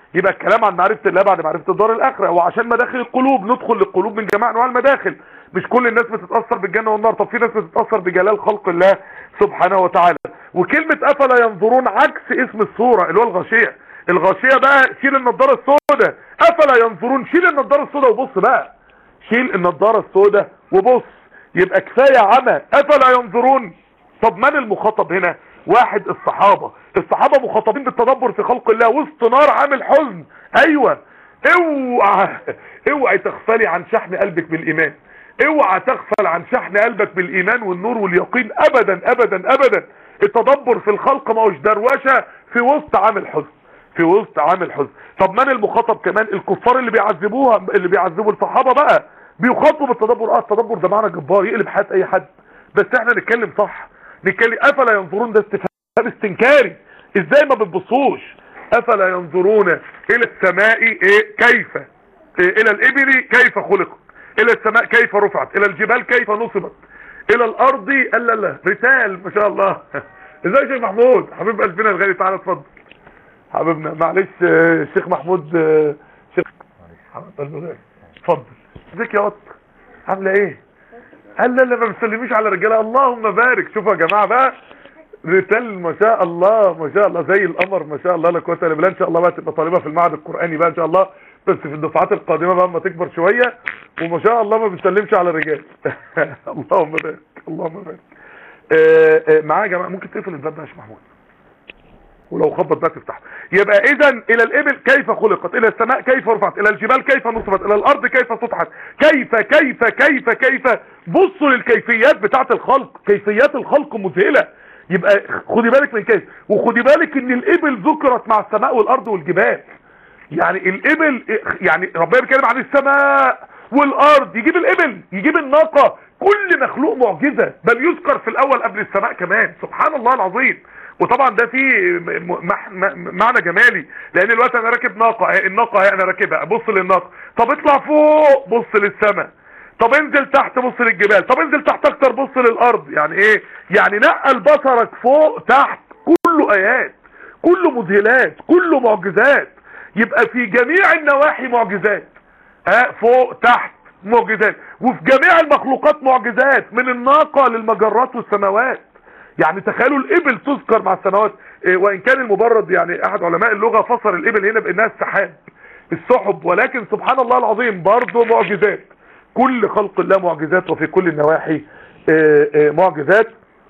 S1: يبقى الكلام عن معرفة الله بعد معرفة الدار الاخرة وعشان مداخل القلوب ندخل للقلوب من جميع انواع المداخل مش كل الناس بتتأثر بالجنة والنار طب في ناس بتتأثر بجلال خلق الله سبحانه وتعالى وكلمة افلا ينظرون عكس اسم الصورة اللي هو الغاشية الغاشية بقى شيل النضارة السوداء افلا ينظرون شيل النضارة السوداء وبص بقى شيل النضارة السوداء وبص يبقى كفاية عمى افلا ينظرون طب من المخاطب هنا واحد الصحابة الصحابة مخاطبين بالتدبر في خلق الله وسط نار عامل حزن ايوه اوعى اوعى تغفلي عن شحن قلبك بالايمان اوعى تغفل عن شحن قلبك بالايمان والنور واليقين ابدا ابدا ابدا التدبر في الخلق ما هوش دروشه في وسط عامل حزن في وسط عامل حزن طب من المخاطب كمان الكفار اللي بيعذبوها اللي بيعذبوا الصحابه بقى بيخاطبوا بالتدبر اه التدبر ده معنى جبار يقلب حياه اي حد بس احنا نتكلم صح نتكلم افلا ينظرون ده استفهام استنكاري ازاي ما بتبصوش افلا ينظرون الى السماء إيه كيف إيه الى الابل كيف خلقت الى السماء كيف رفعت الى الجبال كيف نصبت الى الارض الا لا رسال ما شاء الله ازاي يا شيخ محمود حبيب قلبنا الغالي تعالى اتفضل حبيبنا معلش آه، الشيخ محمود آه، شيخ حبيب قلبي الغالي. اتفضل ازيك يا قط عامله ايه قال لا لا ما بتسلميش على الرجاله اللهم بارك شوفوا يا جماعه بقى ريتال ما شاء الله ما شاء الله زي القمر ما شاء الله لا قوه الا بالله ان شاء الله بقى تبقى طالبه في المعهد القراني بقى ان شاء الله بس في الدفعات القادمه بقى اما تكبر شويه وما شاء الله ما بتسلمش على الرجال اللهم بارك اللهم بارك آه، آه، معايا يا جماعه ممكن تقفل الباب ده يا شيخ محمود ولو خبط بقى تفتحه يبقى اذا الى الابل كيف خلقت الى السماء كيف رفعت الى الجبال كيف نصبت الى الارض كيف سطحت كيف كيف كيف كيف بصوا للكيفيات بتاعه الخلق كيفيات الخلق مذهله يبقى خدي بالك من كيف وخدي بالك ان الابل ذكرت مع السماء والارض والجبال يعني الابل يعني ربنا بيتكلم عن السماء والارض يجيب الابل يجيب الناقه كل مخلوق معجزه بل يذكر في الاول قبل السماء كمان سبحان الله العظيم وطبعا ده فيه م- مح- م- معنى جمالي لان الوقت انا راكب ناقه اهي الناقه اهي انا راكبها بص للناقه طب اطلع فوق بص للسماء طب انزل تحت بص للجبال طب انزل تحت اكتر بص للارض يعني ايه يعني نقل بصرك فوق تحت كله ايات كله مذهلات كله معجزات يبقى في جميع النواحي معجزات ها فوق تحت معجزات وفي جميع المخلوقات معجزات من الناقة للمجرات والسماوات يعني تخيلوا الابل تذكر مع السماوات إيه، وان كان المبرد يعني احد علماء اللغة فسر الابل هنا بانها السحاب السحب ولكن سبحان الله العظيم برضه معجزات كل خلق الله معجزات وفي كل النواحي آه، آه، معجزات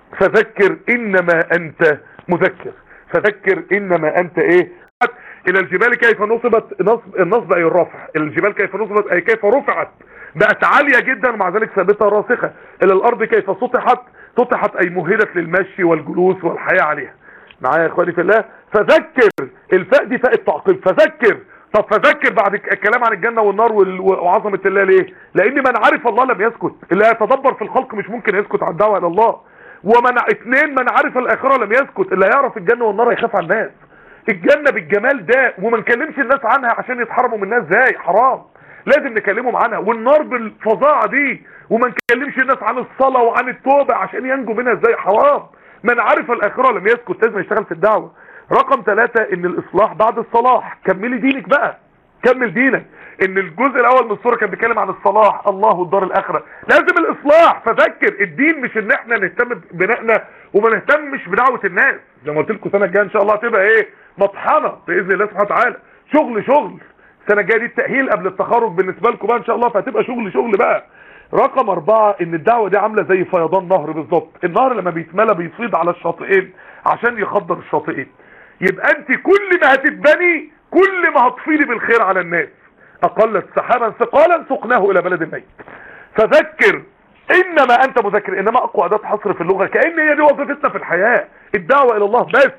S1: فذكر انما انت مذكر فذكر انما انت ايه الى الجبال كيف نصبت نصب النصب اي الرفع الى الجبال كيف نصبت اي كيف رفعت بقت عالية جدا ومع ذلك ثابتة راسخة الى الارض كيف سطحت سطحت اي مهدت للمشي والجلوس والحياة عليها معايا يا اخواني في الله فذكر الفاء دي فاء التعقيب فذكر طب فذكر بعد الكلام عن الجنة والنار وال- وعظمة الله ليه لان من عرف الله لم يسكت اللي يتدبر في الخلق مش ممكن يسكت عن دعوة الى الله ومن اتنين من عرف الاخرة لم يسكت اللي يعرف الجنة والنار يخاف على الناس الجنة بالجمال ده وما نكلمش الناس عنها عشان يتحرموا منها ازاي حرام لازم نكلمهم عنها والنار بالفظاعة دي وما نكلمش الناس عن الصلاة وعن التوبة عشان ينجوا منها ازاي حرام من عرف الاخرة لم يسكت لازم يشتغل في الدعوة رقم ثلاثة ان الاصلاح بعد الصلاح كملي دينك بقى كمل دينك ان الجزء الاول من الصورة كان بيتكلم عن الصلاح الله والدار الاخرة لازم الاصلاح فذكر الدين مش ان احنا نهتم ببنائنا وما نهتمش بدعوة الناس زي ما قلت لكم السنة الجاية ان شاء الله هتبقى ايه مطحنة باذن الله سبحانه وتعالى شغل شغل السنة الجاية دي التأهيل قبل التخرج بالنسبة لكم بقى ان شاء الله فهتبقى شغل شغل بقى رقم اربعة ان الدعوة دي عاملة زي فيضان نهر بالظبط النهر لما بيتملى بيفيض على الشاطئين عشان يخضر الشاطئين يبقى انت كل ما هتتبني كل ما هتفيضي بالخير على الناس اقلت سحابا ثقالا سقناه الى بلد ميت فذكر انما انت مذكر انما اقوى اداة حصر في اللغة كأن هي دي وظيفتنا في الحياة الدعوة الى الله بس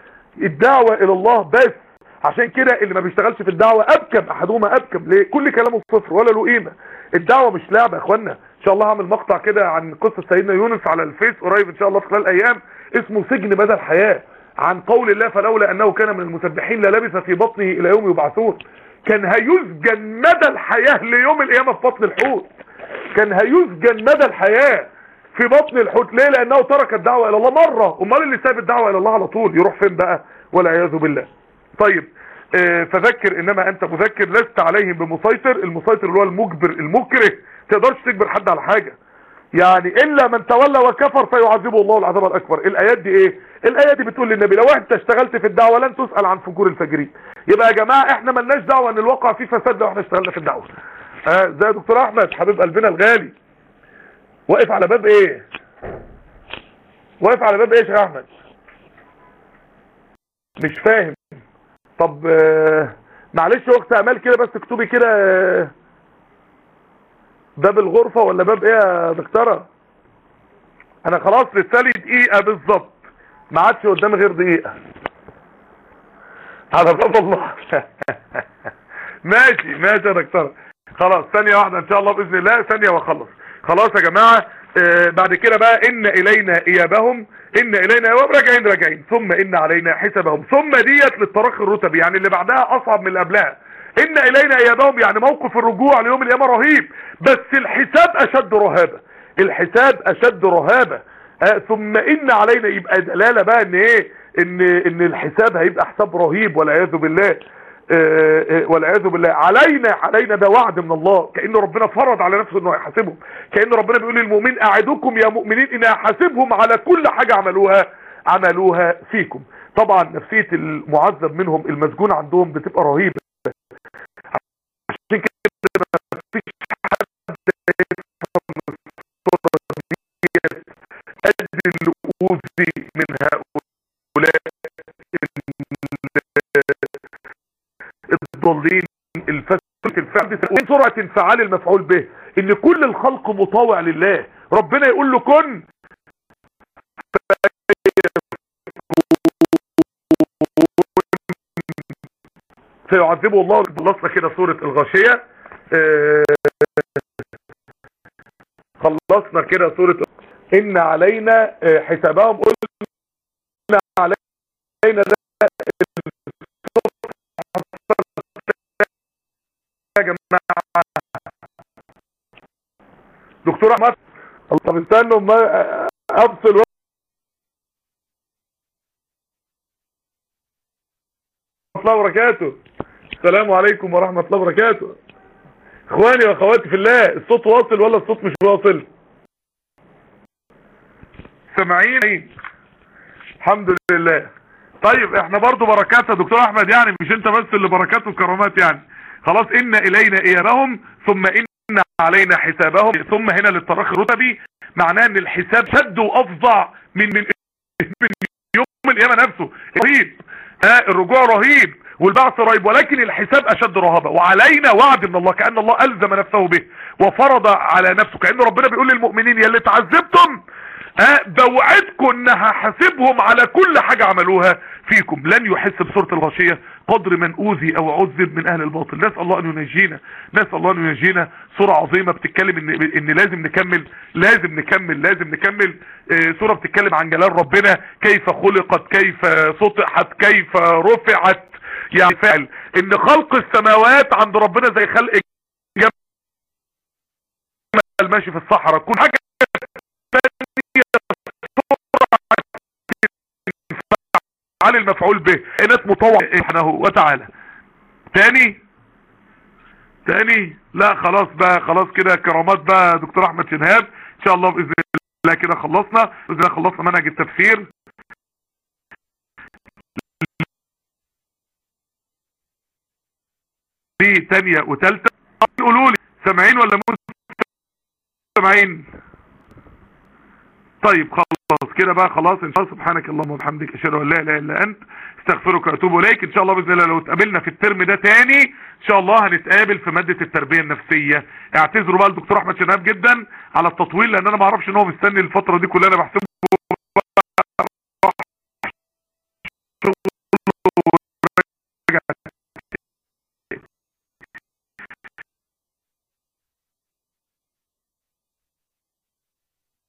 S1: الدعوة الى الله بس عشان كده اللي ما بيشتغلش في الدعوة ابكم احدهما ابكم ليه كل كلامه صفر ولا له قيمة الدعوة مش لعبة يا اخوانا ان شاء الله هعمل مقطع كده عن قصة سيدنا يونس على الفيس قريب ان شاء الله في خلال ايام اسمه سجن بدل الحياة عن قول الله فلولا انه كان من المسبحين للبث في بطنه الى يوم يبعثون كان هيسجن مدى الحياة ليوم القيامة في بطن الحوت كان هيسجن مدى الحياة في بطن الحوت ليه لانه ترك الدعوة الى الله مرة امال اللي ساب الدعوة الى الله على طول يروح فين بقى والعياذ بالله طيب آه، فذكر انما انت مذكر لست عليهم بمسيطر المسيطر اللي هو المجبر المكره تقدرش تجبر حد على حاجة يعني الا من تولى وكفر فيعذبه الله العذاب الاكبر الايات دي ايه الايه دي بتقول للنبي لو انت اشتغلت في الدعوه لن تسال عن فجور الفاجرين يبقى يا جماعه احنا ملناش دعوه ان الواقع فيه فساد لو احنا اشتغلنا في الدعوه اه زي يا دكتور احمد حبيب قلبنا الغالي واقف على باب ايه واقف على باب ايه يا احمد مش فاهم طب آه، معلش وقت امال كده بس اكتبي كده آه، باب الغرفة ولا باب ايه يا دكتورة انا خلاص لسالي دقيقة بالظبط ما عادش قدامي غير دقيقة على باب الله ماشي ماشي يا دكتورة خلاص ثانية واحدة ان شاء الله باذن الله ثانية واخلص خلاص يا جماعة آه بعد كده بقى ان الينا ايابهم ان الينا ايابهم راجعين راجعين ثم ان علينا حسابهم ثم ديت للتراخي الرتبي يعني اللي بعدها اصعب من اللي قبلها ان الينا ايابهم يعني موقف الرجوع ليوم القيامه رهيب بس الحساب اشد رهابه الحساب اشد رهابه آه ثم ان علينا يبقى دلاله بقى ان ايه ان ان الحساب هيبقى حساب رهيب والعياذ بالله آه، آه، والعياذ بالله علينا علينا ده وعد من الله كأن ربنا فرض على نفسه انه هيحاسبهم كأن ربنا بيقول للمؤمنين اعدكم يا مؤمنين ان هحاسبهم على كل حاجة عملوها عملوها فيكم طبعا نفسية المعذب منهم المسجون عندهم بتبقى رهيبة عشان كده مفيش حد يفهم الصورة دي قد اللي أوذي من هؤلاء الضالين الفسد الفعل وين سرعة انفعال المفعول به ان كل الخلق مطاوع لله ربنا يقول له كن فيعذبه الله خلصنا كده سورة الغاشية آه، خلصنا كده سورة ان علينا آه، حسابهم قلنا علينا ده يا جماعة دكتور احمد طب استنوا ما افصل و- ورحمة الله وبركاته السلام عليكم ورحمة الله وبركاته اخواني واخواتي في الله الصوت واصل ولا الصوت مش واصل سامعين الحمد لله طيب احنا برضو بركات يا دكتور احمد يعني مش انت بس اللي بركات وكرامات يعني خلاص ان الينا ايابهم ثم ان علينا حسابهم ثم هنا للتراخي الرتبي معناه ان الحساب شد وافظع من من من يوم القيامه نفسه رهيب ها الرجوع رهيب والبعث رهيب ولكن الحساب اشد رهبه وعلينا وعد من الله كان الله الزم نفسه به وفرض على نفسه كان ربنا بيقول للمؤمنين يا اللي تعذبتم ها بوعدكم ان هحاسبهم على كل حاجة عملوها فيكم لن يحس بصورة الغاشية قدر من اوذي او عذب من اهل الباطل نسأل الله ان ينجينا نسأل الله ان ينجينا صورة عظيمة بتتكلم ان, إن لازم نكمل لازم نكمل لازم نكمل آه، صورة بتتكلم عن جلال ربنا كيف خلقت كيف سطحت كيف رفعت يعني فعل ان خلق السماوات عند ربنا زي خلق جمل ماشي في الصحراء كل حاجة على المفعول به انات مطوع سبحانه وتعالى تاني تاني لا خلاص بقى خلاص كده كرامات بقى دكتور احمد شنهاب ان شاء الله باذن الله كده خلصنا باذن الله خلصنا منهج التفسير في تانية وتالتة قولوا لي سامعين ولا مش سامعين طيب خلاص كده بقى خلاص ان شاء الله سبحانك اللهم وبحمدك اشهد ان لا اله الا انت استغفرك واتوب اليك ان شاء الله باذن الله لو اتقابلنا في الترم ده تاني ان شاء الله هنتقابل في ماده التربيه النفسيه اعتذروا بقى للدكتور احمد شناب جدا على التطويل لان انا ما اعرفش ان هو مستني الفتره دي كلها انا بحسبه